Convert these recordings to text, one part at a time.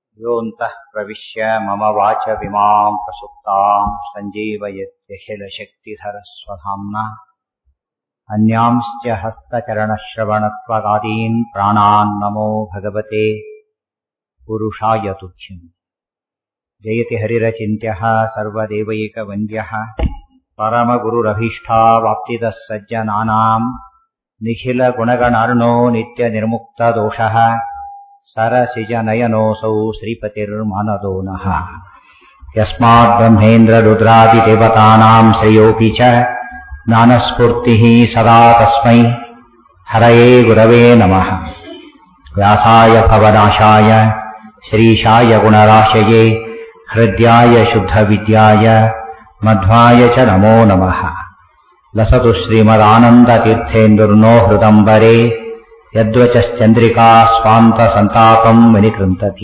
योऽन्तः प्रविश्य मम वाचमिमाम् प्रसुप्ताम् सञ्जीवयत्यखिलशक्तिधरस्वधाम्ना अन्यांश्च हस्तचरणश्रवणत्वगादीन् प्राणान् नमो भगवते पुरुषाय तुभ्यम् जयति हरिरचिन्त्यः सर्वदेवैकवन्द्यः परमगुरुरभीष्टावाप्तिदः सज्जनानाम् निखिलगुणगणार्णो नित्यनिर्मुक्तदोषः सरसिजनयनोऽसौ श्रीपतिर्मनदो नः यस्माद्ब्रह्मेन्द्ररुद्रादिदेवतानाम् श्रेयोऽपि च ज्ञानस्फूर्तिः सदा तस्मै हरये गुरवे नमः व्यासाय भवनाशाय श्रीशाय गुणराशये हृद्याय शुद्धविद्याय मध्वाय च नमो नमः लसतु श्रीमदानन्दतीर्थेन्दुर्नो हृदम्बरे यद्वचश्चन्द्रिका स्वान्तसन्तापम् विनिकृन्तति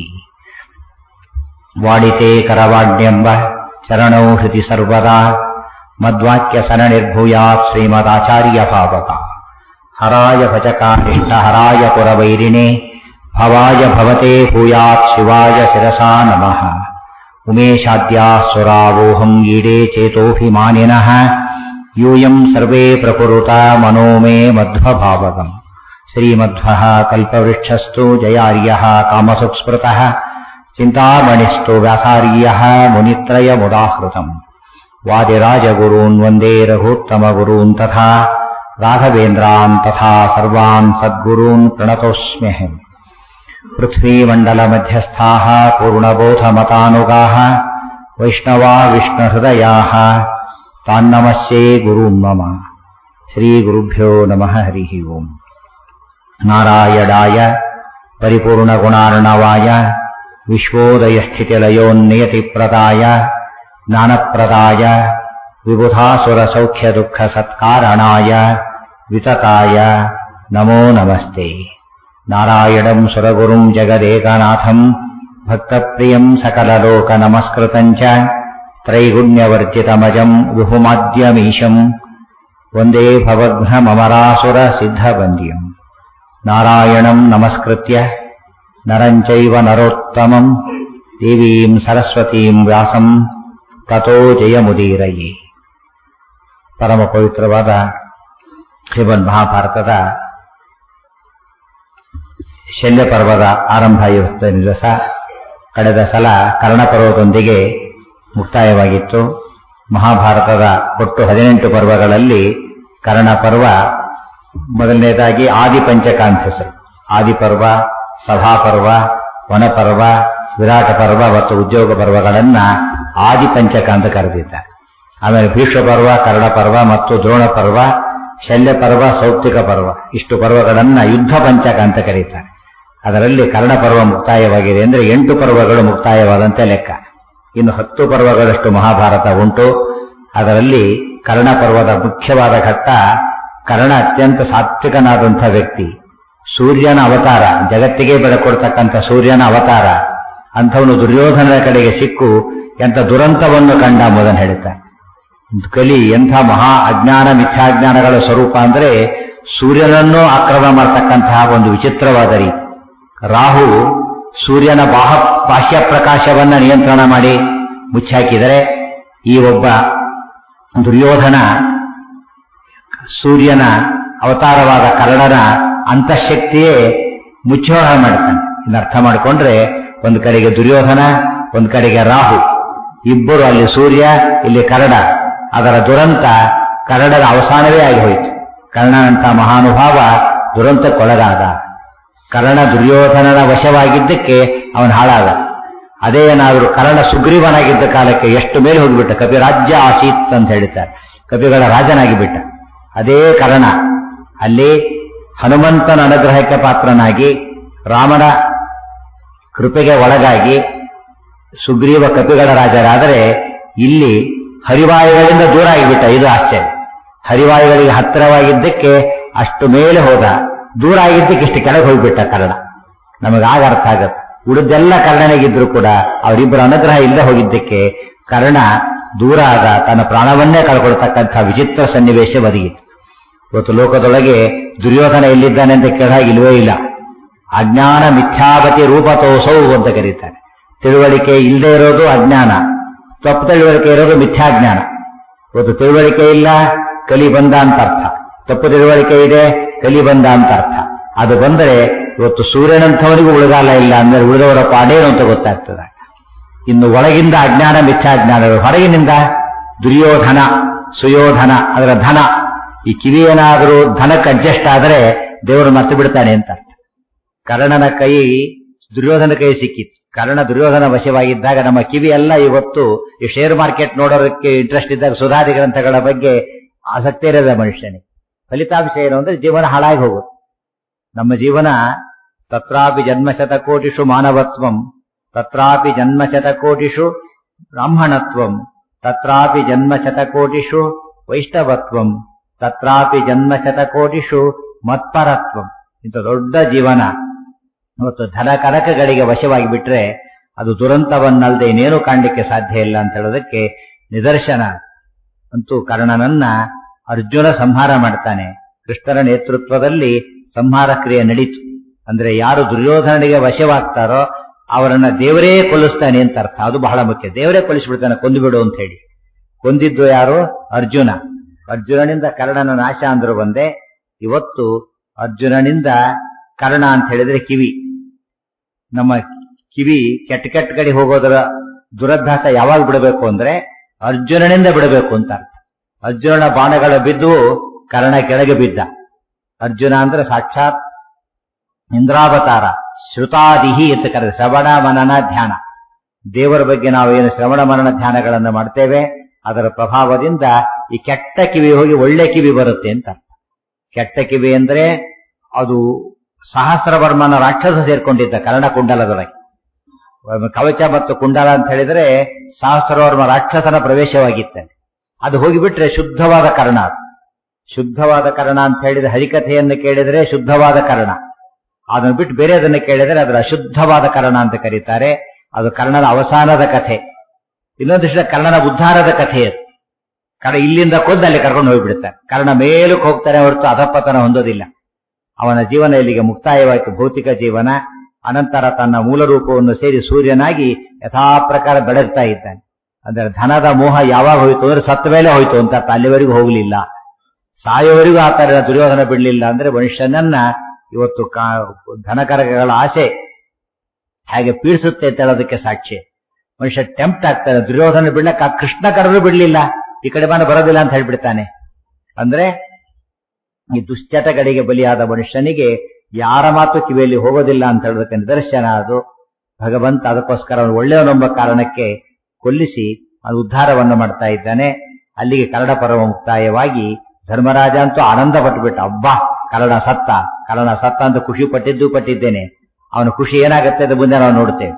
वाडिते करवाण्यम्ब चरणौ हृदि सर्वदा मद्वाक्यसरणिर्भूयात् श्रीमदाचार्यभावका हराय भजकानिष्टहराय पुरवैरिणे भवाय भवते भूयात् शिवाय शिरसा नमः उमेशाद्याः सुरावोऽहम् ईडे चेतोऽभिमानिनः यूयम् सर्वे प्रकुरुता मनो मे मध्वभावगम् श्रीमध्वः कल्पवृक्षस्तु जयार्यः कामसुस्मृतः चिन्तामणिस्तु व्यासार्यः मुनित्रयमुदाहृतम् वादिराजगुरून् वन्दे रघुत्तमगुरून् तथा राघवेन्द्रान् तथा सर्वान् सद्गुरून् प्रणतोऽस्म्यहम् पृथ्वीमण्डलमध्यस्थाः पूर्णबोधमतानुगाः वैष्णवा विष्णुहृदयाः तान्नमस्ये गुरून् मम श्रीगुरुभ्यो नमः हरिः ओम् नारायणाय परिपूर्णगुणार्णवाय विश्वोदयस्थितिलयोन्नियतिप्रदाय ज्ञानप्रदाय विबुधासुरसौख्यदुःखसत्कारणाय वितताय नमो नमस्ते नारायणम् सुरगुरुम् जगदेकनाथम् भक्तप्रियम् सकललोकनमस्कृतम् च त्रैगुण्यवर्जितमजम् विहुमाद्यमीशम् वन्दे भवघ्नममरासुरसिद्धवन्द्यम् नारायणम् नमस्कृत्य नरम् चैव नरोत्तमम् देवीम् सरस्वतीम् ವ್ಯಾಸಂ ತಥೋ ಜಯಮುದೀರಯೇ ಪರಮ ಪವಿತ್ರವಾದ ಶ್ರೀಮದ್ ಮಹಾಭಾರತದ ಶಲ್ಯ ಪರ್ವದ ಆರಂಭ ಇವತ್ತಿನ ದಿವಸ ಕಳೆದ ಸಲ ಕರ್ಣಪರ್ವದೊಂದಿಗೆ ಮುಕ್ತಾಯವಾಗಿತ್ತು ಮಹಾಭಾರತದ ಒಟ್ಟು ಹದಿನೆಂಟು ಪರ್ವಗಳಲ್ಲಿ ಕರ್ಣಪರ್ವ ಮೊದಲನೇದಾಗಿ ಆದಿ ಪಂಚಕ ಅಂತ ಹೆಸರು ಆದಿಪರ್ವ ಸಭಾಪರ್ವ ವನಪರ್ವ ವಿರಾಟ ಪರ್ವ ಮತ್ತು ಉದ್ಯೋಗ ಪರ್ವಗಳನ್ನ ಆದಿ ಪಂಚಕ ಅಂತ ಕರೆದಿದ್ದಾರೆ ಆಮೇಲೆ ಭೀಷ್ಮ ಪರ್ವ ಕರ್ಣ ಪರ್ವ ಮತ್ತು ದ್ರೋಣ ಪರ್ವ ಶಲ್ಯ ಪರ್ವ ಸೌಪ್ತಿಕ ಪರ್ವ ಇಷ್ಟು ಪರ್ವಗಳನ್ನ ಯುದ್ಧ ಪಂಚಕ ಅಂತ ಕರೀತಾರೆ ಅದರಲ್ಲಿ ಕರ್ಣ ಪರ್ವ ಮುಕ್ತಾಯವಾಗಿದೆ ಅಂದ್ರೆ ಎಂಟು ಪರ್ವಗಳು ಮುಕ್ತಾಯವಾದಂತೆ ಲೆಕ್ಕ ಇನ್ನು ಹತ್ತು ಪರ್ವಗಳಷ್ಟು ಮಹಾಭಾರತ ಉಂಟು ಅದರಲ್ಲಿ ಕರ್ಣ ಪರ್ವದ ಮುಖ್ಯವಾದ ಘಟ್ಟ ಕರ್ಣ ಅತ್ಯಂತ ಸಾತ್ವಿಕನಾದಂಥ ವ್ಯಕ್ತಿ ಸೂರ್ಯನ ಅವತಾರ ಜಗತ್ತಿಗೆ ಬೆಳಕೊಡ್ತಕ್ಕಂಥ ಸೂರ್ಯನ ಅವತಾರ ಅಂಥವನು ದುರ್ಯೋಧನರ ಕಡೆಗೆ ಸಿಕ್ಕು ಎಂಥ ದುರಂತವನ್ನು ಕಂಡ ಎಂಬುದನ್ನು ಹೇಳುತ್ತಾರೆ ಕಲಿ ಎಂಥ ಮಹಾ ಅಜ್ಞಾನ ಮಿಥ್ಯಾಜ್ಞಾನಗಳ ಸ್ವರೂಪ ಅಂದರೆ ಸೂರ್ಯನನ್ನು ಆಕ್ರಮಣ ಮಾಡತಕ್ಕಂತಹ ಒಂದು ವಿಚಿತ್ರವಾದ ರೀತಿ ರಾಹು ಸೂರ್ಯನ ಬಾಹ ಬಾಹ್ಯ ಪ್ರಕಾಶವನ್ನ ನಿಯಂತ್ರಣ ಮಾಡಿ ಮುಚ್ಚಾಕಿದರೆ ಈ ಒಬ್ಬ ದುರ್ಯೋಧನ ಸೂರ್ಯನ ಅವತಾರವಾದ ಕರ್ಣನ ಅಂತಃಶಕ್ತಿಯೇ ಮುಚ್ಚೋಹ ಮಾಡ್ತಾನೆ ಇನ್ನು ಅರ್ಥ ಮಾಡಿಕೊಂಡ್ರೆ ಒಂದು ಕಡೆಗೆ ದುರ್ಯೋಧನ ಒಂದು ಕಡೆಗೆ ರಾಹು ಇಬ್ಬರು ಅಲ್ಲಿ ಸೂರ್ಯ ಇಲ್ಲಿ ಕರಡ ಅದರ ದುರಂತ ಕರಡದ ಅವಸಾನವೇ ಆಗಿ ಹೋಯಿತು ಕರ್ಣನಂತ ಮಹಾನುಭಾವ ದುರಂತಕ್ಕೊಳಗಾದ ಕರ್ಣ ದುರ್ಯೋಧನನ ವಶವಾಗಿದ್ದಕ್ಕೆ ಅವನು ಹಾಳಾದ ಅದೇ ಏನಾದರೂ ಕರ್ಣ ಸುಗ್ರೀವನಾಗಿದ್ದ ಕಾಲಕ್ಕೆ ಎಷ್ಟು ಮೇಲೆ ಹೋಗಿಬಿಟ್ಟ ಕಪಿರಾಜ್ಯ ಆಸೀತ್ ಅಂತ ಹೇಳ್ತಾರೆ ಕಪಿಗಳ ರಾಜನಾಗಿ ಬಿಟ್ಟ ಅದೇ ಕರ್ಣ ಅಲ್ಲಿ ಹನುಮಂತನ ಅನುಗ್ರಹಕ್ಕೆ ಪಾತ್ರನಾಗಿ ರಾಮನ ಕೃಪೆಗೆ ಒಳಗಾಗಿ ಸುಗ್ರೀವ ಕಪಿಗಳ ರಾಜರಾದರೆ ಇಲ್ಲಿ ಹರಿವಾಯುಗಳಿಂದ ದೂರ ಆಗಿಬಿಟ್ಟ ಇದು ಆಶ್ಚರ್ಯ ಹರಿವಾಯುಗಳಿಗೆ ಹತ್ತಿರವಾಗಿದ್ದಕ್ಕೆ ಅಷ್ಟು ಮೇಲೆ ಹೋದ ದೂರ ಆಗಿದ್ದಕ್ಕೆ ಇಷ್ಟು ಕೆಳಗೆ ಹೋಗ್ಬಿಟ್ಟ ಕರ್ಣ ನಮಗಾಗ ಅರ್ಥ ಆಗತ್ತೆ ಉಳಿದೆಲ್ಲ ಕರ್ಣನಿಗಿದ್ರು ಕೂಡ ಅವರಿಬ್ಬರ ಅನುಗ್ರಹ ಇಲ್ಲದೆ ಹೋಗಿದ್ದಕ್ಕೆ ಕರ್ಣ ದೂರ ಆದ ತನ್ನ ಪ್ರಾಣವನ್ನೇ ಕಳ್ಕೊಳ್ತಕ್ಕಂಥ ವಿಚಿತ್ರ ಸನ್ನಿವೇಶ ಒದಗಿತ್ತು ಇವತ್ತು ಲೋಕದೊಳಗೆ ದುರ್ಯೋಧನ ಎಲ್ಲಿದ್ದಾನೆ ಅಂತ ಕೇಳಾಗ ಇಲ್ವೇ ಇಲ್ಲ ಅಜ್ಞಾನ ಮಿಥ್ಯಾಪತಿ ರೂಪತೋಸೌ ಅಂತ ಕರೀತಾರೆ ತಿಳುವಳಿಕೆ ಇಲ್ಲದೆ ಇರೋದು ಅಜ್ಞಾನ ತಪ್ಪು ತಿಳುವಳಿಕೆ ಇರೋದು ಮಿಥ್ಯಾಜ್ಞಾನ ಇವತ್ತು ತಿಳುವಳಿಕೆ ಇಲ್ಲ ಕಲಿ ಬಂದ ಅಂತ ಅರ್ಥ ತಪ್ಪು ತಿಳುವಳಿಕೆ ಇದೆ ಕಲಿ ಬಂದ ಅಂತ ಅರ್ಥ ಅದು ಬಂದರೆ ಇವತ್ತು ಸೂರ್ಯನಂಥವನಿಗೂ ಉಳಿಗಾಲ ಇಲ್ಲ ಅಂದ್ರೆ ಉಳಿದವರ ಪಾಡೇನು ಅಂತ ಗೊತ್ತಾಗ್ತದೆ ಇನ್ನು ಒಳಗಿಂದ ಅಜ್ಞಾನ ಮಿಥ್ಯಾಜ್ಞಾನಗಳು ಹೊರಗಿನಿಂದ ದುರ್ಯೋಧನ ಸುಯೋಧನ ಅದರ ಧನ ಈ ಕಿವಿ ಏನಾದರೂ ಧನಕ್ಕೆ ಅಡ್ಜಸ್ಟ್ ಆದರೆ ದೇವರು ಮರ್ತು ಬಿಡ್ತಾನೆ ಅಂತ ಅರ್ಥ ಕರ್ಣನ ಕೈ ದುರ್ಯೋಧನ ಕೈ ಸಿಕ್ಕಿತ್ತು ಕರ್ಣ ದುರ್ಯೋಧನ ವಶವಾಗಿದ್ದಾಗ ನಮ್ಮ ಕಿವಿ ಎಲ್ಲ ಇವತ್ತು ಈ ಶೇರ್ ಮಾರ್ಕೆಟ್ ನೋಡೋದಕ್ಕೆ ಇಂಟ್ರೆಸ್ಟ್ ಇದ್ದಾಗ ಸುಧಾದಿ ಗ್ರಂಥಗಳ ಬಗ್ಗೆ ಆಸಕ್ತಿ ಇರೋದ ಮನುಷ್ಯನಿಗೆ ಫಲಿತಾಂಶ ಏನು ಅಂದ್ರೆ ಜೀವನ ಹಾಳಾಗಿ ಹೋಗುತ್ತೆ ನಮ್ಮ ಜೀವನ ತತ್ರಾಪಿ ಜನ್ಮಶತಕೋಟಿಷು ಮಾನವತ್ವಂ ತತ್ರಾಪಿ ಜನ್ಮಶತಕೋಟಿಷು ಬ್ರಾಹ್ಮಣತ್ವಂ ತತ್ರಾಪಿ ಜನ್ಮಶತಕೋಟಿಷು ವೈಷ್ಣವತ್ವಂ ತತ್ರಾಪಿ ಜನ್ಮಶತಕೋಟಿಷು ಮತ್ಪರತ್ವಂ ಇಂಥ ದೊಡ್ಡ ಜೀವನ ಇವತ್ತು ಧನ ಕನಕಗಳಿಗೆ ವಶವಾಗಿ ಬಿಟ್ರೆ ಅದು ದುರಂತವನ್ನಲ್ಲದೆ ಇನ್ನೇನು ಕಾಣಲಿಕ್ಕೆ ಸಾಧ್ಯ ಇಲ್ಲ ಅಂತ ಹೇಳೋದಕ್ಕೆ ನಿದರ್ಶನ ಅಂತೂ ಕರ್ಣನನ್ನ ಅರ್ಜುನ ಸಂಹಾರ ಮಾಡ್ತಾನೆ ಕೃಷ್ಣನ ನೇತೃತ್ವದಲ್ಲಿ ಸಂಹಾರ ಕ್ರಿಯೆ ನಡೀತು ಅಂದ್ರೆ ಯಾರು ದುರ್ಯೋಧನನಿಗೆ ವಶವಾಗ್ತಾರೋ ಅವರನ್ನ ದೇವರೇ ಕೊಲ್ಲಿಸ್ತಾನೆ ಅಂತ ಅರ್ಥ ಅದು ಬಹಳ ಮುಖ್ಯ ದೇವರೇ ಕೊಲ್ಲಿಸ್ಬಿಡ್ತಾನೆ ಕೊಂದು ಬಿಡು ಅಂತ ಹೇಳಿ ಕೊಂದಿದ್ದು ಯಾರು ಅರ್ಜುನ ಅರ್ಜುನನಿಂದ ಕರ್ಣನ ನಾಶ ಅಂದ್ರು ಬಂದೆ ಇವತ್ತು ಅರ್ಜುನನಿಂದ ಕರ್ಣ ಅಂತ ಹೇಳಿದ್ರೆ ಕಿವಿ ನಮ್ಮ ಕಿವಿ ಕೆಟ್ಟ ಕೆಟ್ಟ ಕಡೆ ಹೋಗೋದರ ದುರಭ್ಯಾಸ ಯಾವಾಗ ಬಿಡಬೇಕು ಅಂದ್ರೆ ಅರ್ಜುನನಿಂದ ಬಿಡಬೇಕು ಅಂತ ಅರ್ಥ ಅರ್ಜುನನ ಬಾಣಗಳ ಬಿದ್ದು ಕರ್ಣ ಕೆಳಗೆ ಬಿದ್ದ ಅರ್ಜುನ ಅಂದ್ರೆ ಸಾಕ್ಷಾತ್ ಇಂದ್ರಾವತಾರ ಶ್ರುತಾದಿಹಿ ಅಂತ ಕರೆದ ಶ್ರವಣ ಮನನ ಧ್ಯಾನ ದೇವರ ಬಗ್ಗೆ ನಾವು ಏನು ಶ್ರವಣ ಮನನ ಧ್ಯಾನಗಳನ್ನು ಮಾಡ್ತೇವೆ ಅದರ ಪ್ರಭಾವದಿಂದ ಈ ಕೆಟ್ಟ ಕಿವಿ ಹೋಗಿ ಒಳ್ಳೆ ಕಿವಿ ಬರುತ್ತೆ ಅಂತ ಅರ್ಥ ಕೆಟ್ಟ ಕಿವಿ ಅಂದ್ರೆ ಅದು ಸಹಸ್ರವರ್ಮನ ರಾಕ್ಷಸ ಸೇರ್ಕೊಂಡಿದ್ದ ಕರ್ಣಕುಂಡಲದೊಳಗೆ ಕವಚ ಮತ್ತು ಕುಂಡಲ ಅಂತ ಹೇಳಿದ್ರೆ ಸಹಸ್ರವರ್ಮ ರಾಕ್ಷಸನ ಪ್ರವೇಶವಾಗಿತ್ತಂತೆ ಅದು ಹೋಗಿಬಿಟ್ರೆ ಶುದ್ಧವಾದ ಕರ್ಣ ಅದು ಶುದ್ಧವಾದ ಕರ್ಣ ಅಂತ ಹೇಳಿದ್ರೆ ಹರಿಕಥೆಯನ್ನು ಕೇಳಿದರೆ ಶುದ್ಧವಾದ ಕರ್ಣ ಅದನ್ನು ಬಿಟ್ಟು ಬೇರೆದನ್ನು ಕೇಳಿದರೆ ಅದರ ಅಶುದ್ಧವಾದ ಕರ್ಣ ಅಂತ ಕರೀತಾರೆ ಅದು ಕರ್ಣನ ಅವಸಾನದ ಕಥೆ ಇನ್ನೊಂದಿಷ್ಟ ಕರ್ಣನ ಉದ್ಧಾರದ ಕಥೆ ಅದು ಕರ್ಣ ಇಲ್ಲಿಂದ ಕೊಂದು ಅಲ್ಲಿ ಕರ್ಕೊಂಡು ಹೋಗ್ಬಿಡ್ತಾರೆ ಕರ್ಣ ಮೇಲಕ್ಕೆ ಹೋಗ್ತಾನೆ ಹೊರತು ಅಧಪತನ ಹೊಂದೋದಿಲ್ಲ ಅವನ ಜೀವನ ಇಲ್ಲಿಗೆ ಮುಕ್ತಾಯವಾಯಿತು ಭೌತಿಕ ಜೀವನ ಅನಂತರ ತನ್ನ ಮೂಲ ರೂಪವನ್ನು ಸೇರಿ ಸೂರ್ಯನಾಗಿ ಯಥಾ ಪ್ರಕಾರ ಬೆಳಗ್ತಾ ಇದ್ದಾನೆ ಅಂದ್ರೆ ಧನದ ಮೋಹ ಯಾವಾಗ ಹೋಯ್ತು ಅಂದ್ರೆ ಸತ್ತ ಮೇಲೆ ಹೋಯ್ತು ಅಂತ ಅರ್ಥ ಅಲ್ಲಿವರೆಗೂ ಹೋಗಲಿಲ್ಲ ಸಾಯೋವರೆಗೂ ಆ ತರ ದುರ್ಯೋಧನ ಬಿಡಲಿಲ್ಲ ಅಂದ್ರೆ ಮನುಷ್ಯನನ್ನ ಇವತ್ತು ಧನಕರಗಳ ಆಸೆ ಹೇಗೆ ಪೀಡಿಸುತ್ತೆ ಅಂತ ಹೇಳೋದಕ್ಕೆ ಸಾಕ್ಷಿ ಮನುಷ್ಯ ಟೆಂಪ್ಟ್ ಆಗ್ತಾನೆ ದುರ್ಯೋಧನ ಬಿಡ್ಲಕ್ಕ ಆ ಕೃಷ್ಣ ಕರೆದು ಬಿಡ್ಲಿಲ್ಲ ಈ ಕಡೆ ಬಾನ ಬರೋದಿಲ್ಲ ಅಂತ ಹೇಳ್ಬಿಡ್ತಾನೆ ಅಂದ್ರೆ ಈ ದುಶ್ಚಟಗಳಿಗೆ ಬಲಿಯಾದ ಮನುಷ್ಯನಿಗೆ ಯಾರ ಮಾತು ಕಿವಿಯಲ್ಲಿ ಹೋಗೋದಿಲ್ಲ ಅಂತ ಹೇಳೋದಕ್ಕೆ ನಿದರ್ಶನ ಅದು ಭಗವಂತ ಅದಕ್ಕೋಸ್ಕರ ಅವನು ಒಳ್ಳೆಯವನೆಂಬ ಕಾರಣಕ್ಕೆ ಕೊಲ್ಲಿಸಿ ಅವನು ಉದ್ಧಾರವನ್ನು ಮಾಡ್ತಾ ಇದ್ದಾನೆ ಅಲ್ಲಿಗೆ ಕನ್ನಡ ಪರ್ವ ಮುಕ್ತಾಯವಾಗಿ ಧರ್ಮರಾಜ ಅಂತೂ ಆನಂದ ಪಟ್ಟುಬಿಟ್ಟ ಅಬ್ಬಾ ಕನ್ನಡ ಸತ್ತ ಕನ್ನಡ ಸತ್ತ ಅಂತ ಖುಷಿ ಪಟ್ಟಿದ್ದು ಪಟ್ಟಿದ್ದೇನೆ ಅವನ ಖುಷಿ ಏನಾಗುತ್ತೆ ಅಂತ ಮುಂದೆ ನಾವು ನೋಡ್ತೇವೆ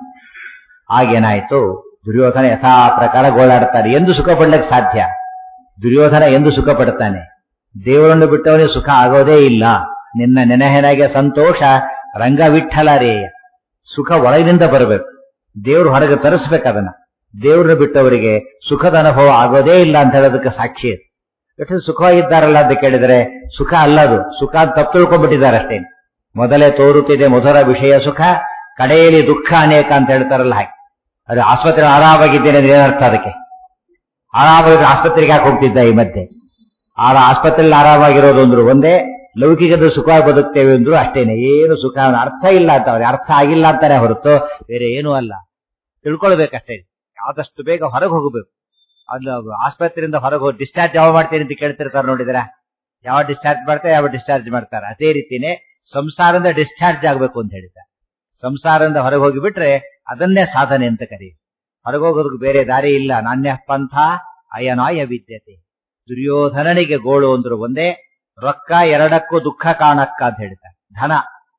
ಆಗೇನಾಯ್ತು ದುರ್ಯೋಧನ ಯಥಾ ಪ್ರಕಾರ ಗೋಳಾಡ್ತಾನೆ ಎಂದು ಸುಖ ಪಡ್ಲಿಕ್ಕೆ ಸಾಧ್ಯ ದುರ್ಯೋಧನ ಎಂದು ಸುಖ ಪಡ್ತಾನೆ ದೇವರನ್ನು ಬಿಟ್ಟವನಿಗೆ ಸುಖ ಆಗೋದೇ ಇಲ್ಲ ನಿನ್ನ ನೆನಹೆನಗೆ ಸಂತೋಷ ರಂಗವಿಠಲರೇಯ ಸುಖ ಒಳಗಿನಿಂದ ಬರಬೇಕು ದೇವರು ಹೊರಗೆ ತರಿಸ್ಬೇಕು ಅದನ್ನ ದೇವ್ರನ್ನ ಬಿಟ್ಟವರಿಗೆ ಸುಖದ ಅನುಭವ ಆಗೋದೇ ಇಲ್ಲ ಅಂತ ಹೇಳೋದಕ್ಕೆ ಸಾಕ್ಷಿ ಅದು ಎಷ್ಟು ಸುಖವಾಗಿದ್ದಾರಲ್ಲ ಅಂತ ಕೇಳಿದರೆ ಸುಖ ಅಲ್ಲದು ಸುಖ ಅಂತ ತಪ್ಪು ತಿಳ್ಕೊಂಡ್ಬಿಟ್ಟಿದ್ದಾರೆ ಅಷ್ಟೇ ಮೊದಲೇ ತೋರುತ್ತಿದೆ ಮಧುರ ವಿಷಯ ಸುಖ ಕಡೆಯಲ್ಲಿ ದುಃಖ ಅನೇಕ ಅಂತ ಹೇಳ್ತಾರಲ್ಲ ಹಾಗೆ ಅದು ಆಸ್ಪತ್ರೆ ಆರಾಮಾಗಿದ್ದೇನೆ ಅಂದ್ರೆ ಏನರ್ಥ ಅದಕ್ಕೆ ಆರಾಮಾಗಿದ್ರೆ ಆಸ್ಪತ್ರೆಗೆ ಯಾಕೆ ಹೋಗ್ತಿದ್ದ ಈ ಮಧ್ಯೆ ಆರ ಆಸ್ಪತ್ರೆಯಲ್ಲಿ ಆರಾಮಾಗಿರೋದು ಅಂದ್ರು ಒಂದೇ ಲೌಕಿಕದ ಸುಖವಾಗಿ ಬದುಕ್ತೇವೆ ಅಂದ್ರು ಅಷ್ಟೇನೆ ಏನು ಸುಖ ಅರ್ಥ ಇಲ್ಲ ಅಂತ ಅವ್ರಿಗೆ ಅರ್ಥ ಆಗಿಲ್ಲ ಅಂತಾನೆ ಹೊರತು ಬೇರೆ ಏನೂ ಅಲ್ಲ ತಿಳ್ಕೊಳ್ಬೇಕಷ್ಟೇ ಆದಷ್ಟು ಬೇಗ ಹೊರಗೆ ಹೋಗಬೇಕು ಅದು ಆಸ್ಪತ್ರೆಯಿಂದ ಹೊರಗೆ ಹೋಗಿ ಡಿಸ್ಚಾರ್ಜ್ ಯಾವ ಮಾಡ್ತೀನಿ ಅಂತ ಕೇಳ್ತಿರ್ತಾರೆ ನೋಡಿದ್ರ ಯಾವ ಡಿಸ್ಚಾರ್ಜ್ ಮಾಡ್ತಾರೆ ಯಾವ ಡಿಸ್ಚಾರ್ಜ್ ಮಾಡ್ತಾರೆ ಅದೇ ರೀತಿನೇ ಸಂಸಾರದಿಂದ ಡಿಸ್ಚಾರ್ಜ್ ಆಗಬೇಕು ಅಂತ ಹೇಳಿದ್ದಾರೆ ಸಂಸಾರದಿಂದ ಹೊರಗೆ ಹೋಗಿಬಿಟ್ರೆ ಅದನ್ನೇ ಸಾಧನೆ ಅಂತ ಕರೀ ಹೊರಗೆ ಹೋಗೋದಕ್ಕೆ ಬೇರೆ ದಾರಿ ಇಲ್ಲ ನಾಣ್ಯ ಪಂಥ ಅಯನಾಯ ವಿದ್ಯತೆ ದುರ್ಯೋಧನನಿಗೆ ಗೋಳು ಅಂದ್ರು ಒಂದೇ ರೊಕ್ಕ ಎರಡಕ್ಕೂ ದುಃಖ ಕಾಣಕ್ಕ ಅಂತ ಹೇಳ್ತಾರೆ ಧನ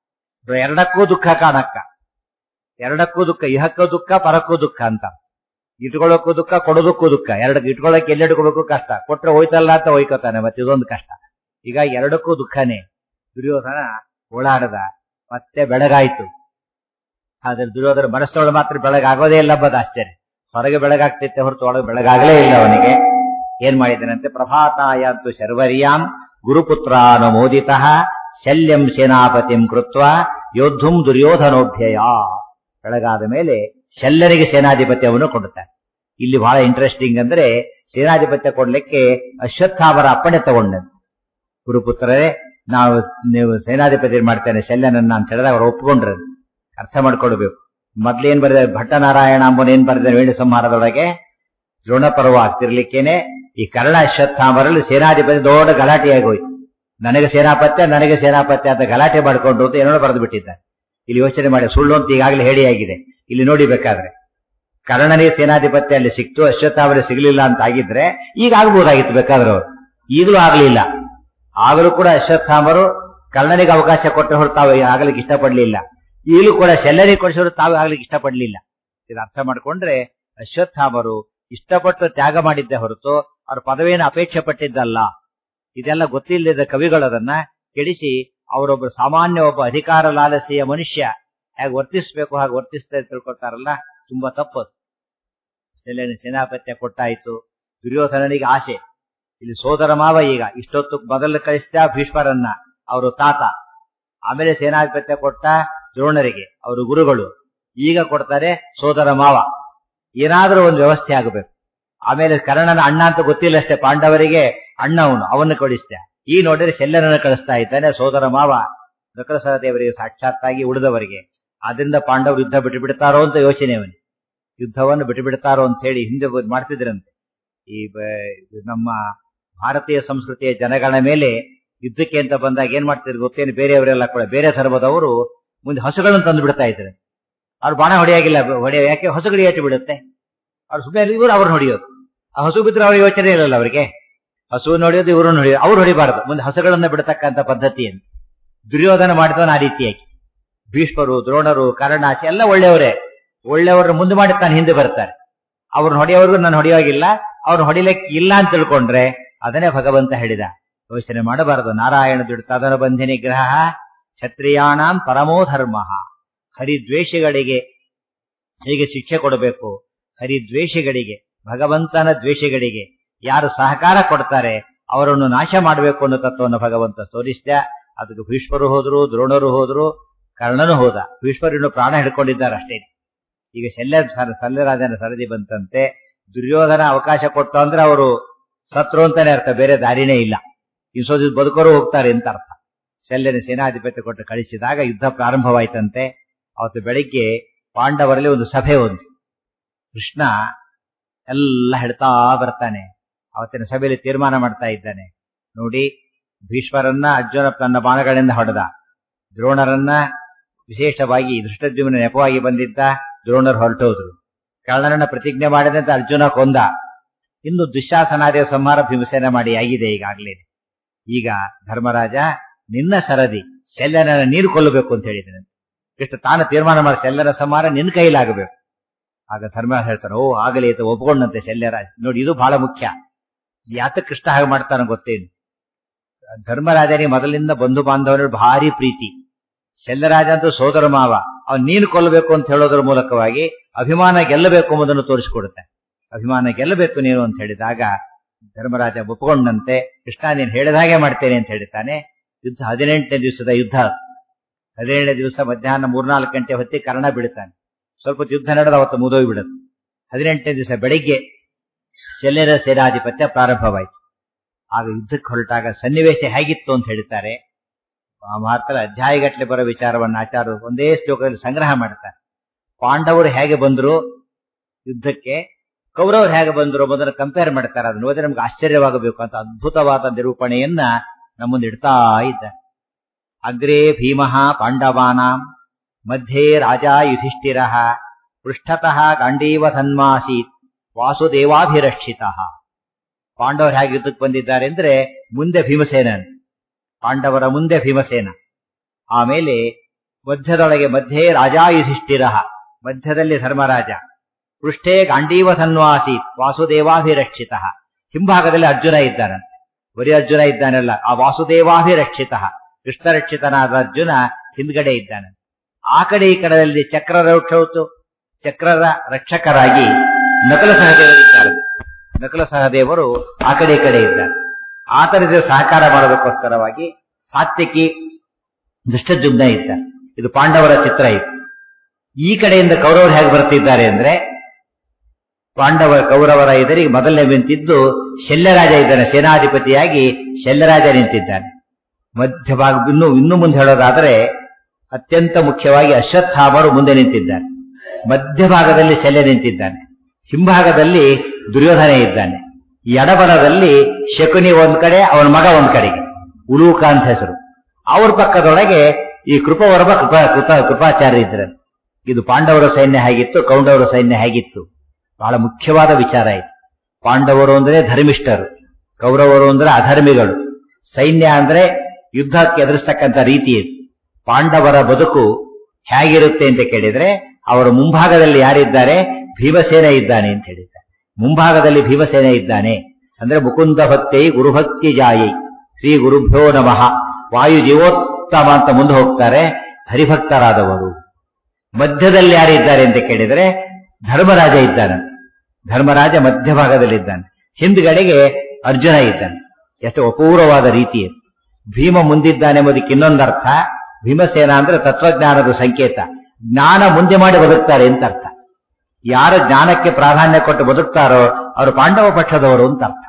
ಎರಡಕ್ಕೂ ದುಃಖ ಕಾಣಕ್ಕ ಎರಡಕ್ಕೂ ದುಃಖ ಇಹಕ್ಕೂ ದುಃಖ ಪರಕ್ಕೂ ದುಃಖ ಅಂತ ಇಟ್ಕೊಳ್ಳೋಕ್ಕೂ ದುಃಖ ಕೊಡೋದಕ್ಕೂ ದುಃಖ ಎರಡು ಇಟ್ಕೊಳ್ಳೋಕೆ ಎಲ್ಲಿ ಇಟ್ಕೊಬೇಕು ಕಷ್ಟ ಕೊಟ್ರೆ ಹೋಯ್ತಲ್ಲ ಅಂತ ಹೋಯ್ಕೋತಾನೆ ಮತ್ತೆ ಇದೊಂದು ಕಷ್ಟ ಈಗ ಎರಡಕ್ಕೂ ದುಃಖನೇ ದುರ್ಯೋಧನ ಓಡಾಡದ ಮತ್ತೆ ಬೆಳಗಾಯ್ತು ಆದ್ರೆ ದುರ್ಯೋಧನ ಮನಸ್ಸೊಳಗೆ ಮಾತ್ರ ಬೆಳಗಾಗೋದೇ ಇಲ್ಲ ಬದ ಆಶ್ಚರ್ಯ ಹೊರಗೆ ಬೆಳಗಾಗ್ತಿತ್ತೆ ಹೊರತು ಒಳಗೆ ಬೆಳಗಾಗಲೇ ಇಲ್ಲ ಅವನಿಗೆ ಏನ್ ಮಾಡಿದನಂತೆ ಪ್ರಭಾತಾಯ ಅಂತು ಶರ್ವರ್ಯಾಂ ಗುರುಪುತ್ರಾನು ಮೋದಿತ ಶಲ್ಯಂ ಸೇನಾಪತಿಂ ಕೃತ್ವ ಯೋದ್ಧುಂ ದುರ್ಯೋಧನೋಭ್ಯಯ ಬೆಳಗಾದ ಮೇಲೆ ಶಲ್ಯರಿಗೆ ಸೇನಾಧಿಪತ್ಯವನ್ನು ಕೊಡುತ್ತಾರೆ ಇಲ್ಲಿ ಬಹಳ ಇಂಟ್ರೆಸ್ಟಿಂಗ್ ಅಂದ್ರೆ ಸೇನಾಧಿಪತ್ಯ ಕೊಡ್ಲಿಕ್ಕೆ ಅಶ್ವತ್ಥಾಮರ ಅಪ್ಪಣೆ ತಗೊಂಡಂತೆ ಗುರುಪುತ್ರರೇ ನಾವು ನೀವು ಸೇನಾಧಿಪತಿ ಮಾಡ್ತೇನೆ ಶಲ್ಯನನ್ನ ಅಂತ ಹೇಳಿದ್ರೆ ಅವ್ರು ಒಪ್ಕೊಂಡ್ರು ಅರ್ಥ ಮಾಡ್ಕೊಳ್ಬೇಕು ಮೊದ್ಲೇನ್ ಬರೆದ ಭಟ್ಟನಾರಾಯಣ ಅಂಬನ್ ಏನ್ ಬರೆದ ವೇಣು ಸಂಹಾರದೊಳಗೆ ದ್ರೋಣ ಪರ್ವ ಆಗ್ತಿರ್ಲಿಕ್ಕೇನೆ ಈ ಕರ್ಣ ಅಶ್ವತ್ಥಾಮರಲ್ಲಿ ಸೇನಾಧಿಪತಿ ದೊಡ್ಡ ಗಲಾಟೆಯಾಗಿ ಹೋಯ್ತು ನನಗೆ ಸೇನಾಪತ್ಯ ನನಗೆ ಸೇನಾಪತ್ಯ ಅಂತ ಗಲಾಟೆ ಮಾಡ್ಕೊಂಡು ಅಂತ ಏನೋ ಬರೆದು ಬಿಟ್ಟಿದ್ದಾರೆ ಇಲ್ಲಿ ಯೋಚನೆ ಮಾಡಿ ಸುಳ್ಳು ಅಂತ ಈಗಾಗಲೇ ಹೇಳಿಯಾಗಿದೆ ಇಲ್ಲಿ ನೋಡಿ ಬೇಕಾದ್ರೆ ಕರ್ಣನಿಗೆ ಸೇನಾಧಿಪತ್ಯ ಅಲ್ಲಿ ಸಿಕ್ತು ಅಶ್ವತ್ಥಾಮರಿಗೆ ಸಿಗಲಿಲ್ಲ ಅಂತ ಆಗಿದ್ರೆ ಈಗ ಆಗ್ಬೋದಾಗಿತ್ತು ಬೇಕಾದ್ರೆ ಅವರು ಈಗಲೂ ಆಗ್ಲಿಲ್ಲ ಆಗಲೂ ಕೂಡ ಅಶ್ವತ್ಥಾಮರು ಕರ್ಣನಿಗೆ ಅವಕಾಶ ಕೊಟ್ಟ ಹೊರತು ತಾವು ಆಗ್ಲಿಕ್ಕೆ ಇಷ್ಟಪಡ್ಲಿಲ್ಲ ಈಗಲೂ ಕೂಡ ಶೆಲ್ಲರಿಗೆ ಕೊಡಿಸೋರು ತಾವು ಆಗ್ಲಿಕ್ಕೆ ಇಷ್ಟಪಡ್ಲಿಲ್ಲ ಇದು ಅರ್ಥ ಮಾಡ್ಕೊಂಡ್ರೆ ಅಶ್ವತ್ಥಾಮರು ಇಷ್ಟಪಟ್ಟು ತ್ಯಾಗ ಮಾಡಿದ್ದೆ ಹೊರತು ಅವ್ರ ಪದವಿಯನ್ನು ಅಪೇಕ್ಷೆ ಪಟ್ಟಿದ್ದಲ್ಲ ಇದೆಲ್ಲ ಗೊತ್ತಿಲ್ಲದ ಕವಿಗಳು ಅದನ್ನ ಕೆಡಿಸಿ ಅವರೊಬ್ಬ ಸಾಮಾನ್ಯ ಒಬ್ಬ ಅಧಿಕಾರ ಲಾಲಸೆಯ ಮನುಷ್ಯ ಹೇಗೆ ವರ್ತಿಸ್ಬೇಕು ಹಾಗೆ ವರ್ತಿಸ್ತಾ ತಿಳ್ಕೊತಾರಲ್ಲ ತುಂಬಾ ತಪ್ಪದು ಶಲ್ಯನ ಸೇನಾಪತ್ಯ ಕೊಟ್ಟಾಯ್ತು ದುರ್ಯೋಧನನಿಗೆ ಆಸೆ ಇಲ್ಲಿ ಸೋದರ ಮಾವ ಈಗ ಇಷ್ಟೊತ್ತು ಮೊದಲು ಕಳಿಸಿದ ಭೀಷ್ಮರನ್ನ ಅವರು ತಾತ ಆಮೇಲೆ ಸೇನಾಧಿಪತ್ಯ ಕೊಟ್ಟ ದ್ರೋಣರಿಗೆ ಅವರು ಗುರುಗಳು ಈಗ ಕೊಡ್ತಾರೆ ಸೋದರ ಮಾವ ಏನಾದ್ರೂ ಒಂದು ವ್ಯವಸ್ಥೆ ಆಗಬೇಕು ಆಮೇಲೆ ಕರ್ಣನ ಅಣ್ಣ ಅಂತ ಗೊತ್ತಿಲ್ಲ ಅಷ್ಟೇ ಪಾಂಡವರಿಗೆ ಅಣ್ಣ ಅವನು ಅವನ್ನ ಕಳಿಸ್ತ ಈ ನೋಡಿದ್ರೆ ಶಲ್ಯನನ್ನು ಕಳಿಸ್ತಾ ಇದ್ದಾನೆ ಸೋದರ ಮಾವ ನಕಲ ಸಹದೇವರಿಗೆ ಸಾಕ್ಷಾತ್ತಾಗಿ ಉಳಿದವರಿಗೆ ಅದರಿಂದ ಪಾಂಡವರು ಯುದ್ಧ ಬಿಟ್ಟು ಬಿಡ್ತಾರೋ ಅಂತ ಯೋಚನೆ ಅವನಿಗೆ ಯುದ್ಧವನ್ನು ಬಿಟ್ಟು ಬಿಡ್ತಾರೋ ಅಂತ ಹೇಳಿ ಹಿಂದೆ ಮಾಡ್ತಿದ್ರಂತೆ ಈ ನಮ್ಮ ಭಾರತೀಯ ಸಂಸ್ಕೃತಿಯ ಜನಗಳ ಮೇಲೆ ಯುದ್ಧಕ್ಕೆ ಅಂತ ಬಂದಾಗ ಏನ್ ಮಾಡ್ತಿದ್ರು ಗೊತ್ತೇನು ಬೇರೆಯವರೆಲ್ಲ ಕೂಡ ಬೇರೆ ಧರ್ಮದವರು ಮುಂದೆ ಹಸುಗಳನ್ನು ತಂದು ಬಿಡ್ತಾ ಇದ್ದಾರೆ ಅವ್ರು ಬಾಣ ಹೊಡೆಯಾಗಿಲ್ಲ ಹೊಡೆಯ ಯಾಕೆ ಹಸುಗಳು ಏಟು ಬಿಡುತ್ತೆ ಅವ್ರು ಸುಮ್ಮನೆ ಇವರು ಅವ್ರನ್ನ ಹೊಡೆಯೋದು ಆ ಹಸು ಬಿದ್ರೆ ಅವ್ರ ಯೋಚನೆ ಇರಲ್ಲ ಅವರಿಗೆ ಹಸು ಹೊಡೆಯೋದು ಇವ್ರನ್ನ ಹೊಡೆಯೋದು ಅವ್ರು ಹೊಡಿಬಾರದು ಮುಂದೆ ಹಸುಗಳನ್ನ ಬಿಡತಕ್ಕಂತ ಪದ್ಧತಿಯನ್ನು ದುರ್ಯೋಧನ ಮಾಡಿದವನ ಆ ರೀತಿಯಾಗಿ ಭೀಷ್ಮರು ದ್ರೋಣರು ಕರ್ಣಾಸಿ ಎಲ್ಲ ಒಳ್ಳೆಯವರೇ ಒಳ್ಳೆಯವ್ರನ್ನ ಮುಂದೆ ಮಾಡಿ ತಾನು ಹಿಂದೆ ಬರ್ತಾರೆ ಅವ್ರನ್ನ ಹೊಡೆಯೋವರೆಗೂ ನಾನು ಹೊಡೆಯೋಗಿಲ್ಲ ಅವ್ರನ್ನ ಹೊಡಿಲಿಕ್ಕೆ ಇಲ್ಲ ಅಂತ ತಿಳ್ಕೊಂಡ್ರೆ ಅದನ್ನೇ ಭಗವಂತ ಹೇಳಿದ ಯೋಚನೆ ಮಾಡಬಾರದು ನಾರಾಯಣ ದುಡ್ತದನ ಬಂಧಿ ನಿಗ್ರಹ ಕ್ಷತ್ರಿಯಾಣಾಂ ಪರಮೋ ಧರ್ಮ ಹರಿದ್ವೇಷಗಳಿಗೆ ಹೇಗೆ ಶಿಕ್ಷೆ ಕೊಡಬೇಕು ಹರಿದ್ವೇಷಗಳಿಗೆ ಭಗವಂತನ ದ್ವೇಷಗಳಿಗೆ ಯಾರು ಸಹಕಾರ ಕೊಡ್ತಾರೆ ಅವರನ್ನು ನಾಶ ಮಾಡಬೇಕು ಅನ್ನೋ ತತ್ವವನ್ನು ಭಗವಂತ ತೋರಿಸಿದ ಅದಕ್ಕೆ ಭೀಷ್ಮರು ಹೋದ್ರು ದ್ರೋಣರು ಹೋದ್ರು ಕರ್ಣನು ಹೋದ ಭೀಷ್ಮರು ಪ್ರಾಣ ಹಿಡ್ಕೊಂಡಿದ್ದಾರೆ ಅಷ್ಟೇ ಈಗ ಶಲ್ಯ ಶಲ್ಯರಾಜನ ಸರದಿ ಬಂತಂತೆ ದುರ್ಯೋಧನ ಅವಕಾಶ ಕೊಟ್ಟು ಅಂದ್ರೆ ಅವರು ಸತ್ರು ಅಂತಾನೆ ಅರ್ಥ ಬೇರೆ ದಾರಿನೇ ಇಲ್ಲ ಇನ್ಸೋದ್ ಬದುಕೋರು ಹೋಗ್ತಾರೆ ಅಂತ ಅರ್ಥ ಶಲ್ಯನ ಸೇನಾಧಿಪತಿ ಕೊಟ್ಟು ಕಳಿಸಿದಾಗ ಯುದ್ಧ ಪ್ರಾರಂಭವಾಯ್ತಂತೆ ಅವತ್ತು ಬೆಳಿಗ್ಗೆ ಪಾಂಡವರಲ್ಲಿ ಒಂದು ಸಭೆ ಒಂದು ಕೃಷ್ಣ ಎಲ್ಲ ಹೇಳ್ತಾ ಬರ್ತಾನೆ ಅವತ್ತಿನ ಸಭೆಯಲ್ಲಿ ತೀರ್ಮಾನ ಮಾಡ್ತಾ ಇದ್ದಾನೆ ನೋಡಿ ಭೀಷ್ಮರನ್ನ ಅರ್ಜುನ ತನ್ನ ಬಾಣಗಳಿಂದ ಹೊಡೆದ ದ್ರೋಣರನ್ನ ವಿಶೇಷವಾಗಿ ದೃಷ್ಟದ್ಯುಮ್ನ ನೆಪವಾಗಿ ಬಂದಿದ್ದ ದ್ರೋಣರು ಹೊರಟೋದ್ರು ಕರ್ಣನನ್ನ ಪ್ರತಿಜ್ಞೆ ಮಾಡಿದಂತೆ ಅರ್ಜುನ ಕೊಂದ ಇನ್ನು ದುಶ್ಯಾಸನಾದಿಯ ಸಂಹಾರ ಭೀಮಸೇನ ಮಾಡಿ ಆಗಿದೆ ಈಗಾಗಲೇ ಈಗ ಧರ್ಮರಾಜ ನಿನ್ನ ಸರದಿ ಶಲ್ಯನ ನೀರು ಕೊಲ್ಲಬೇಕು ಅಂತ ಹೇಳಿದ್ದಾನೆ ಇಷ್ಟು ತಾನು ತೀರ್ಮಾನ ಮಾಡಿ ಶಲ್ಯನ ಸಂಹಾರ ನಿನ್ನ ಕೈಲಾಗಬೇಕು ಆಗ ಧರ್ಮರಾಜ ಹೇಳ್ತಾನೆ ಓ ಆಗಲಿ ಅಂತ ಒಪ್ಕೊಂಡಂತೆ ಶಲ್ಯರಾಜ ನೋಡಿ ಇದು ಬಹಳ ಮುಖ್ಯ ಯಾತ ಕೃಷ್ಣ ಹಾಗೆ ಮಾಡ್ತಾನೆ ಗೊತ್ತೇನು ಧರ್ಮರಾಜನಿಗೆ ಮೊದಲಿಂದ ಬಂಧು ಬಾಂಧವನ ಭಾರಿ ಪ್ರೀತಿ ಶಲ್ಯರಾಜ ಅಂತೂ ಸೋದರ ಮಾವ ಅವನ್ ನೀನು ಕೊಲ್ಲಬೇಕು ಅಂತ ಹೇಳೋದ್ರ ಮೂಲಕವಾಗಿ ಅಭಿಮಾನ ಗೆಲ್ಲಬೇಕು ಎಂಬುದನ್ನು ತೋರಿಸಿಕೊಡುತ್ತೆ ಅಭಿಮಾನ ಗೆಲ್ಲಬೇಕು ನೀನು ಅಂತ ಹೇಳಿದಾಗ ಧರ್ಮರಾಜ ಒಪ್ಪಿಕೊಂಡಂತೆ ಕೃಷ್ಣ ನೀನು ಹೇಳಿದ ಹಾಗೆ ಮಾಡ್ತೇನೆ ಅಂತ ಹೇಳ್ತಾನೆ ಯುದ್ಧ ಹದಿನೆಂಟನೇ ದಿವಸದ ಯುದ್ಧ ಹದಿನೇಳನೇ ದಿವಸ ಮಧ್ಯಾಹ್ನ ಮೂರ್ನಾಲ್ಕು ಗಂಟೆ ಹೊತ್ತಿಗೆ ಕರ್ಣ ಬಿಡುತ್ತಾನೆ ಸ್ವಲ್ಪ ಯುದ್ಧ ನಡೆದ ಅವತ್ತು ಮುದೋಗಿ ಬಿಡುತ್ತೆ ಹದಿನೆಂಟನೇ ದಿವಸ ಬೆಳಿಗ್ಗೆ ಶಲ್ಯರ ಸೇನಾಧಿಪತ್ಯ ಪ್ರಾರಂಭವಾಯಿತು ಆಗ ಯುದ್ಧಕ್ಕೆ ಹೊರಟಾಗ ಸನ್ನಿವೇಶ ಹೇಗಿತ್ತು ಅಂತ ಹೇಳ್ತಾರೆ ಮಾತ್ರ ಅಧ್ಯಾಯಗಟ್ಟಲೆ ಬರೋ ವಿಚಾರವನ್ನು ಆಚಾರ್ಯರು ಒಂದೇ ಶ್ಲೋಕದಲ್ಲಿ ಸಂಗ್ರಹ ಮಾಡ್ತಾರೆ ಪಾಂಡವರು ಹೇಗೆ ಬಂದ್ರು ಯುದ್ಧಕ್ಕೆ ಕೌರವರು ಹೇಗೆ ಬಂದ್ರು ಮೊದಲು ಕಂಪೇರ್ ಮಾಡ್ತಾರೆ ಅದನ್ನ ಓದಿ ನಮ್ಗೆ ಆಶ್ಚರ್ಯವಾಗಬೇಕು ಅಂತ ಅದ್ಭುತವಾದ ನಿರೂಪಣೆಯನ್ನ ನಮ್ಮೊಂದು ಇಡ್ತಾ ಇದ್ದಾರೆ ಅಗ್ರೇ ಭೀಮಃ ಪಾಂಡವಾನಾಂ ಮಧ್ಯೆ ರಾಜ ಯುಧಿಷ್ಠಿರ ಪೃಷ್ಠತಃ ಗಾಂಡೀವ ಸನ್ಮಾಸೀತ್ ವಾಸುದೇವಾಭಿರಕ್ಷಿತ ಪಾಂಡವರು ಹೇಗೆ ಯುದ್ಧಕ್ಕೆ ಬಂದಿದ್ದಾರೆ ಅಂದ್ರೆ ಮುಂದೆ ಭೀಮಸೇನನ್ ಪಾಂಡವರ ಮುಂದೆ ಭೀಮಸೇನ ಆಮೇಲೆ ಮಧ್ಯದೊಳಗೆ ಮಧ್ಯೆ ರಾಜಾ ಯುಧಿಷ್ಠಿರ ಮಧ್ಯದಲ್ಲಿ ಧರ್ಮರಾಜ ಪೃಷ್ಠೆ ಗಾಂಡೀವ ಸನ್ವಾಸೀತ್ ವಾಸುದೇವಾಭಿರಕ್ಷಿತ ಹಿಂಭಾಗದಲ್ಲಿ ಅರ್ಜುನ ಇದ್ದಾನಂತೆ ಬರೀ ಅರ್ಜುನ ಇದ್ದಾನಲ್ಲ ಆ ವಾಸುದೇವಾಭಿರಕ್ಷಿತ ಕೃಷ್ಣರಕ್ಷಿತನಾದ ಅರ್ಜುನ ಹಿಂದ್ಗಡೆ ಇದ್ದಾನೆ ಆ ಕಡೆ ಈ ಕಡೆಯಲ್ಲಿ ಚಕ್ರ ರೌಕ್ಷೌತು ಚಕ್ರರ ರಕ್ಷಕರಾಗಿ ನಕಲ ಸಹದೇವರಿದ್ದಾರೆ ನಕಲ ಸಹದೇವರು ಆ ಕಡೆ ಈ ಕಡೆ ಇದ್ದಾರೆ ಆತನಿಗೆ ಸಹಕಾರ ಮಾಡೋದಕ್ಕೋಸ್ಕರವಾಗಿ ಸಾತ್ವಿಕಿ ದುಷ್ಟಜುಗ್ನ ಇದ್ದಾರೆ ಇದು ಪಾಂಡವರ ಚಿತ್ರ ಇದು ಈ ಕಡೆಯಿಂದ ಕೌರವರು ಹೇಗೆ ಬರ್ತಿದ್ದಾರೆ ಅಂದ್ರೆ ಪಾಂಡವ ಕೌರವರ ಎದುರಿಗೆ ಮೊದಲನೇ ನಿಂತಿದ್ದು ಶಲ್ಯರಾಜ ಇದ್ದಾನೆ ಸೇನಾಧಿಪತಿಯಾಗಿ ಶಲ್ಯರಾಜ ನಿಂತಿದ್ದಾನೆ ಮಧ್ಯಭಾಗ ಇನ್ನು ಇನ್ನು ಮುಂದೆ ಹೇಳೋದಾದರೆ ಅತ್ಯಂತ ಮುಖ್ಯವಾಗಿ ಅಶ್ವತ್ಥಾಮರು ಮುಂದೆ ನಿಂತಿದ್ದಾನೆ ಮಧ್ಯಭಾಗದಲ್ಲಿ ಶಲ್ಯ ನಿಂತಿದ್ದಾನೆ ಹಿಂಭಾಗದಲ್ಲಿ ದುರ್ಯೋಧನ ಇದ್ದಾನೆ ಎಡಬಲದಲ್ಲಿ ಶಕುನಿ ಒಂದ್ ಕಡೆ ಅವನ ಮಗ ಒಂದ್ ಕಡೆಗೆ ಉಲೂಕ ಅಂತ ಹೆಸರು ಅವ್ರ ಪಕ್ಕದೊಳಗೆ ಈ ಕೃಪವರ್ಮ ಕೃಪಾ ಕೃಪಾ ಕೃಪಾಚಾರ್ಯ ಇದ್ರೆ ಇದು ಪಾಂಡವರ ಸೈನ್ಯ ಹೇಗಿತ್ತು ಕೌಂಡವರ ಸೈನ್ಯ ಹೇಗಿತ್ತು ಬಹಳ ಮುಖ್ಯವಾದ ವಿಚಾರ ಇದು ಪಾಂಡವರು ಅಂದ್ರೆ ಧರ್ಮಿಷ್ಠರು ಕೌರವರು ಅಂದ್ರೆ ಅಧರ್ಮಿಗಳು ಸೈನ್ಯ ಅಂದ್ರೆ ಯುದ್ಧಕ್ಕೆ ಎದುರಿಸ್ತಕ್ಕಂಥ ರೀತಿ ಇದು ಪಾಂಡವರ ಬದುಕು ಹೇಗಿರುತ್ತೆ ಅಂತ ಕೇಳಿದ್ರೆ ಅವರ ಮುಂಭಾಗದಲ್ಲಿ ಯಾರಿದ್ದಾರೆ ಭೀಮಸೇನ ಇದ್ದಾನೆ ಅಂತ ಹೇಳಿದ್ದಾರೆ ಮುಂಭಾಗದಲ್ಲಿ ಭೀಮಸೇನ ಇದ್ದಾನೆ ಅಂದ್ರೆ ಮುಕುಂದ ಭಕ್ತಿ ಗುರುಭಕ್ತಿ ಜಾಯಿ ಶ್ರೀ ಗುರುಭ್ಯೋ ನಮಃ ವಾಯು ಜೀವೋತ್ತಮ ಅಂತ ಮುಂದೆ ಹೋಗ್ತಾರೆ ಹರಿಭಕ್ತರಾದವರು ಮಧ್ಯದಲ್ಲಿ ಯಾರಿದ್ದಾರೆ ಅಂತ ಕೇಳಿದ್ರೆ ಧರ್ಮರಾಜ ಇದ್ದಾನೆ ಧರ್ಮರಾಜ ಮಧ್ಯಭಾಗದಲ್ಲಿದ್ದಾನೆ ಹಿಂದ್ಗಡೆಗೆ ಅರ್ಜುನ ಇದ್ದಾನೆ ಎಷ್ಟು ಅಪೂರ್ವವಾದ ರೀತಿ ಇದು. ಭೀಮ ಮುಂದಿದ್ದಾನೆ ಎಂಬುದಕ್ಕೆ ಇನ್ನೊಂದರ್ಥ ಭೀಮಸೇನ ಅಂದ್ರೆ ತತ್ವಜ್ಞಾನದ ಸಂಕೇತ ಜ್ಞಾನ ಮುಂದೆ ಮಾಡಿ ಬದುಕ್ತಾರೆ ಅಂತ ಅರ್ಥ ಯಾರ ಜ್ಞಾನಕ್ಕೆ ಪ್ರಾಧಾನ್ಯ ಕೊಟ್ಟು ಬದುಕ್ತಾರೋ ಅವರು ಪಾಂಡವ ಪಕ್ಷದವರು ಅಂತ ಅರ್ಥ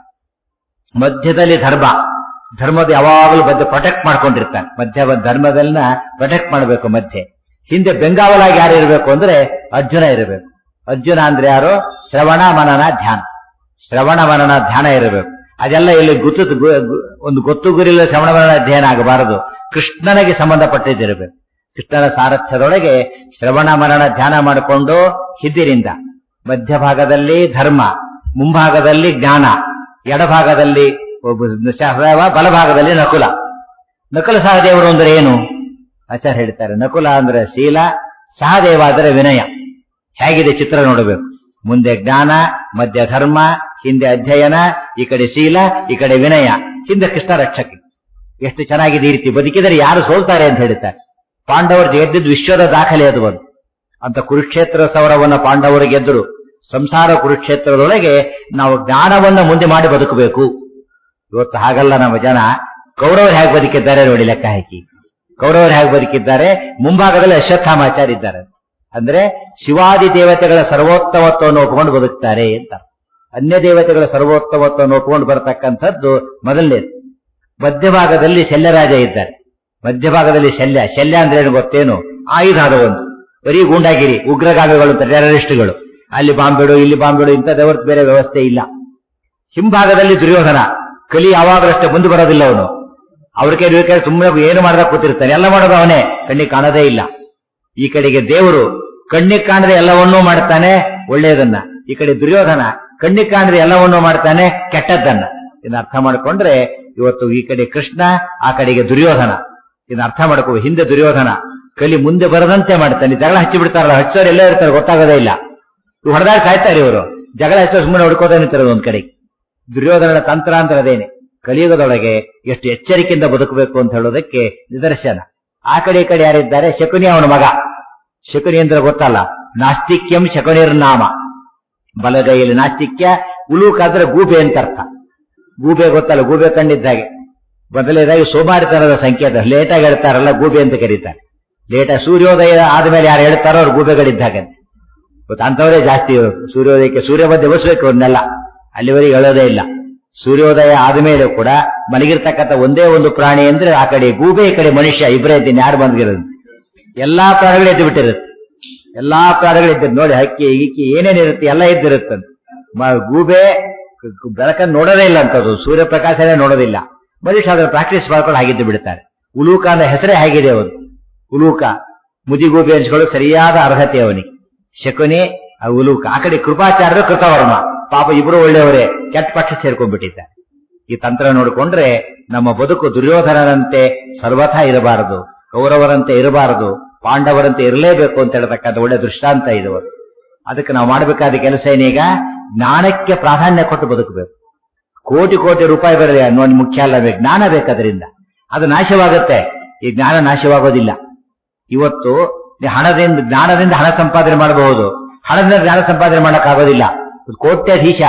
ಮಧ್ಯದಲ್ಲಿ ಧರ್ಮ ಧರ್ಮದ ಯಾವಾಗಲೂ ಮಧ್ಯೆ ಪ್ರೊಟೆಕ್ಟ್ ಮಾಡ್ಕೊಂಡಿರ್ತಾನೆ ಮಧ್ಯ ಧರ್ಮದನ್ನ ಪ್ರೊಟೆಕ್ಟ್ ಮಾಡಬೇಕು ಮಧ್ಯೆ ಹಿಂದೆ ಬೆಂಗಾವಲಾಗಿ ಯಾರು ಇರಬೇಕು ಅಂದ್ರೆ ಅರ್ಜುನ ಇರಬೇಕು ಅರ್ಜುನ ಅಂದ್ರೆ ಯಾರು ಶ್ರವಣ ಮನನ ಧ್ಯಾನ ಶ್ರವಣ ಮನನ ಧ್ಯಾನ ಇರಬೇಕು ಅದೆಲ್ಲ ಇಲ್ಲಿ ಗುತ್ತು ಗು- ಗು- ಒಂದು ಗೊತ್ತು ಗುರಿಲ್ಲ ಶ್ರವಣ ಮನನ ಧ್ಯಾನ ಆಗಬಾರದು ಕೃಷ್ಣನಿಗೆ ಸಂಬಂಧಪಟ್ಟಿದ್ದಿರಬೇಕು ಕೃಷ್ಣನ ಸಾರಥ್ಯದೊಳಗೆ ಶ್ರವಣ ಮನನ ಧ್ಯಾನ ಮಾಡಿಕೊಂಡು ಹಿದ್ದಿರಿಂದ ಮಧ್ಯಭಾಗದಲ್ಲಿ ಧರ್ಮ ಮುಂಭಾಗದಲ್ಲಿ ಜ್ಞಾನ ಎಡಭಾಗದಲ್ಲಿ ಒಬ್ಬ ಸಹದೇವ ಬಲಭಾಗದಲ್ಲಿ ನಕುಲ ನಕುಲ ಸಹದೇವರು ಅಂದ್ರೆ ಏನು ಆಚಾರ್ಯ ಹೇಳ್ತಾರೆ ನಕುಲ ಅಂದ್ರೆ ಶೀಲ ಸಹದೇವ ಅಂದರೆ ವಿನಯ ಹೇಗಿದೆ ಚಿತ್ರ ನೋಡಬೇಕು ಮುಂದೆ ಜ್ಞಾನ ಮಧ್ಯ ಧರ್ಮ ಹಿಂದೆ ಅಧ್ಯಯನ ಈ ಕಡೆ ಶೀಲ ಈ ಕಡೆ ವಿನಯ ಹಿಂದೆ ಕೃಷ್ಣ ರಕ್ಷಕ ಎಷ್ಟು ಚೆನ್ನಾಗಿದೆ ಈ ರೀತಿ ಬದುಕಿದರೆ ಯಾರು ಸೋಲ್ತಾರೆ ಅಂತ ಹೇಳ್ತಾರೆ ಪಾಂಡವರು ಗೆದ್ದಿದ್ದು ವಿಶ್ವದ ದಾಖಲೆ ಅದು ಒಂದು ಅಂತ ಕುರುಕ್ಷೇತ್ರ ಸೌರವನ್ನ ಪಾಂಡವರು ಗೆದ್ದರು ಸಂಸಾರ ಕುರುಕ್ಷೇತ್ರದೊಳಗೆ ನಾವು ಜ್ಞಾನವನ್ನ ಮುಂದೆ ಮಾಡಿ ಬದುಕಬೇಕು ಇವತ್ತು ಹಾಗಲ್ಲ ನಮ್ಮ ಜನ ಕೌರವರು ಹೇಗೆ ಬದುಕಿದ್ದಾರೆ ನೋಡಿ ಲೆಕ್ಕ ಹಾಕಿ ಕೌರವರು ಹೇಗೆ ಬದುಕಿದ್ದಾರೆ ಮುಂಭಾಗದಲ್ಲಿ ಅಶ್ವತ್ಥಾಮಾಚಾರ್ಯ ಇದ್ದಾರೆ ಅಂದ್ರೆ ಶಿವಾದಿ ದೇವತೆಗಳ ಸರ್ವೋತ್ತಮತ್ವವನ್ನು ಒಪ್ಕೊಂಡು ಬದುಕ್ತಾರೆ ಅಂತ ಅನ್ಯ ದೇವತೆಗಳ ಸರ್ವೋತ್ತಮತ್ವವನ್ನು ಒಪ್ಕೊಂಡು ಬರತಕ್ಕಂಥದ್ದು ಮೊದಲನೇದು ಮಧ್ಯಭಾಗದಲ್ಲಿ ಶಲ್ಯರಾಜ ಇದ್ದಾರೆ ಮಧ್ಯಭಾಗದಲ್ಲಿ ಶಲ್ಯ ಶಲ್ಯ ಅಂದ್ರೆ ಏನು ಗೊತ್ತೇನು ಆಯುಧಾದ ಒಂದು ಬರೀ ಗೂಂಡಾಗಿರಿ ಉಗ್ರಗಾಮಿಗಳು ಅಂತ ಟೆರರಿಸ್ಟ್ಗಳು ಅಲ್ಲಿ ಬಾಂಬಿಡು ಇಲ್ಲಿ ಬಾಂಬಿಡು ಇಂಥದವ್ರ ಬೇರೆ ವ್ಯವಸ್ಥೆ ಇಲ್ಲ ಹಿಂಭಾಗದಲ್ಲಿ ದುರ್ಯೋಧನ ಕಲಿ ಯಾವಾಗಲಷ್ಟೇ ಮುಂದೆ ಬರೋದಿಲ್ಲ ಅವನು ಅವ್ರ ಕೈ ಇವ್ರ ಕೈ ಸುಮ್ಮನೆ ಏನು ಮಾಡ್ದ ಕೂತಿರ್ತಾನೆ ಎಲ್ಲ ಮಾಡೋದು ಅವನೇ ಕಣ್ಣಿಗೆ ಕಾಣೋದೇ ಇಲ್ಲ ಈ ಕಡೆಗೆ ದೇವರು ಕಣ್ಣಿಗೆ ಕಾಣದೆ ಎಲ್ಲವನ್ನೂ ಮಾಡ್ತಾನೆ ಒಳ್ಳೆಯದನ್ನ ಈ ಕಡೆ ದುರ್ಯೋಧನ ಕಣ್ಣಿಗೆ ಕಾಣದೆ ಎಲ್ಲವನ್ನೂ ಮಾಡ್ತಾನೆ ಕೆಟ್ಟದ್ದನ್ನ ಇದನ್ನ ಅರ್ಥ ಮಾಡ್ಕೊಂಡ್ರೆ ಇವತ್ತು ಈ ಕಡೆ ಕೃಷ್ಣ ಆ ಕಡೆಗೆ ದುರ್ಯೋಧನ ಇದನ್ನ ಅರ್ಥ ಮಾಡ್ಕೋ ಹಿಂದೆ ದುರ್ಯೋಧನ ಕಲಿ ಮುಂದೆ ಬರದಂತೆ ಮಾಡ್ತಾನೆ ಜಗಳ ಹಚ್ಚಿ ಬಿಡ್ತಾರಲ್ಲ ಹಚ್ಚೋರು ಎಲ್ಲೇ ಇರ್ತಾರೆ ಗೊತ್ತಾಗೋದೇ ಇಲ್ಲ ಇವ್ ಹೊಡೆದಾಗ ಸಾಯ್ತಾರೆ ಇವರು ಜಗಳ ಹಚ್ಚೋ ಸುಮ್ಮನೆ ಹೊಡ್ಕೋತಾ ನಿಂತಿರೋದು ಒಂದ್ ಕಡೆಗೆ ದುರ್ಯೋಧನನ ತಂತ್ರ ಅಂದ್ರೆ ಅದೇನೆ ಕಲಿಯುಗದೊಳಗೆ ಎಷ್ಟು ಎಚ್ಚರಿಕೆಯಿಂದ ಬದುಕಬೇಕು ಅಂತ ಹೇಳೋದಕ್ಕೆ ನಿದರ್ಶನ ಆ ಕಡೆ ಈ ಕಡೆ ಯಾರಿದ್ದಾರೆ ಶಕುನಿ ಅವನ ಮಗ ಶಕುನಿ ಅಂದ್ರೆ ಗೊತ್ತಲ್ಲ ನಾಸ್ತಿಕ್ಯಂ ಶಕುನಿರ್ ನಾಮ ಬಲಗೈಯಲ್ಲಿ ನಾಸ್ತಿಕ್ಯ ಉಲೂಕ ಅಂದ್ರೆ ಗೂಬೆ ಅಂತ ಅರ್ಥ ಗೂಬೆ ಗೊತ್ತಲ್ಲ ಗೂಬೆ ಕಂಡಿದ್ದಾಗೆ ಮೊದಲೇದಾಗಿ ಸೋಮಾರಿತನದ ಸಂಕೇತ ಲೇಟಾಗಿ ಹೇಳ್ತಾರಲ್ಲ ಗೂಬೆ ಅಂತ ಕರೀತಾರೆ ಲೇಟಾಗಿ ಸೂರ್ಯೋದಯ ಆದ್ಮೇಲೆ ಯಾರು ಹೇಳ್ತಾರೋ ಅವ್ರು ಗೂಬೆಗಳಿದ್ದಾಗೆ ಇವತ್ತು ಅಂಥವರೇ ಜಾಸ್ತಿ ಇರೋದು. ಸೂರ್ಯೋದಯಕ್ಕೆ ಸೂರ್ಯ ಮಧ್ಯೆ ಬಸಬೇಕು ಅವನ್ನೆಲ್ಲ ಅಲ್ಲಿವರೆಗೆ ಹೇಳೋದೇ ಇಲ್ಲ ಸೂರ್ಯೋದಯ ಆದ್ಮೇಲೆ ಕೂಡ ಮಲಗಿರ್ತಕ್ಕಂಥ ಒಂದೇ ಒಂದು ಪ್ರಾಣಿ ಅಂದ್ರೆ ಆ ಕಡೆ ಗೂಬೆ ಈ ಕಡೆ ಮನುಷ್ಯ ಇಬ್ಬರೇ ಇದ್ದೀನಿ ಯಾರು ಬಂದಿರೋದು ಎಲ್ಲಾ ಪ್ರಾಣಿಗಳು ಎದ್ದು ಬಿಟ್ಟಿರುತ್ತೆ ಎಲ್ಲಾ ಪ್ರಾಣಿಗಳು ಇದ್ದಿರುತ್ತೆ ನೋಡಿ ಹಕ್ಕಿ ಗಿಕ್ಕಿ ಏನೇನಿರುತ್ತೆ ಎಲ್ಲ ಇದ್ದಿರುತ್ತೆ ಮ- ಗೂಬೆ ಕ- ಕ- ಬೆಳಕನ್ನು ನೋಡೋದೇ ಇಲ್ಲ ಅಂತದ್ದು ಸೂರ್ಯಪ್ರಕಾಶನೇ ನೋಡೋದಿಲ್ಲ ಮನುಷ್ಯ ಅದನ್ನು ಪ್ರಾಕ್ಟೀಸ್ ಮಾಡ್ಕೊಂಡು ಹಾಗಿದ್ದು ಬಿಡ್ತಾರೆ ಉಲೂಕ ಅನ್ನೋ ಹೆಸರೇ ಹೇಗಿದೆ ಅವನು ಉಲೂಕ ಮುದಿಗೂಬೆ ಅನ್ಸ್ಕೊಳ್ಳೋ ಸರಿಯಾದ ಅರ್ಹತೆ ಅವನಿಗೆ ಶಕುನಿ ಆ ಉಲೂಕ ಆ ಕಡೆ ಕೃಪಾಚಾರ್ಯರು ಕೃತವರ್ಮ ಪಾಪ ಇಬ್ರು ಒಳ್ಳೆಯವರೇ ಕೆಟ್ಟ ಪಕ್ಷ ಸೇರ್ಕೊಂಡ್ಬಿಟ್ಟಿದ್ದಾರೆ ಈ ತಂತ್ರ ನೋಡಿಕೊಂಡ್ರೆ ನಮ್ಮ ಬದುಕು ದುರ್ಯೋಧನರಂತೆ ಸರ್ವಥಾ ಇರಬಾರದು ಕೌರವರಂತೆ ಇರಬಾರದು ಪಾಂಡವರಂತೆ ಇರಲೇಬೇಕು ಅಂತ ಹೇಳ್ತಕ್ಕಂಥ ಒಳ್ಳೆ ದೃಷ್ಟಾಂತ ಇದು ಅದಕ್ಕೆ ನಾವು ಮಾಡಬೇಕಾದ ಕೆಲಸ ಏನೀಗ ಜ್ಞಾನಕ್ಕೆ ಪ್ರಾಧಾನ್ಯ ಕೊಟ್ಟು ಬದುಕಬೇಕು ಕೋಟಿ ಕೋಟಿ ರೂಪಾಯಿ ಬರಲಿ ನೋಡಿ ಮುಖ್ಯ ಅಲ್ಲ ಬೇಕು ಜ್ಞಾನ ಬೇಕದರಿಂದ ಅದು ನಾಶವಾಗುತ್ತೆ ಈ ಜ್ಞಾನ ನಾಶವಾಗೋದಿಲ್ಲ ಇವತ್ತು ನೀ ಹಣದಿಂದ ಜ್ಞಾನದಿಂದ ಹಣ ಸಂಪಾದನೆ ಮಾಡಬಹುದು ಹಣದಿಂದ ಜ್ಞಾನ ಸಂಪಾದನೆ ಮಾಡಕ್ಕಾಗೋದಿಲ್ಲ ಕೋಟ್ಯಾಧೀಶ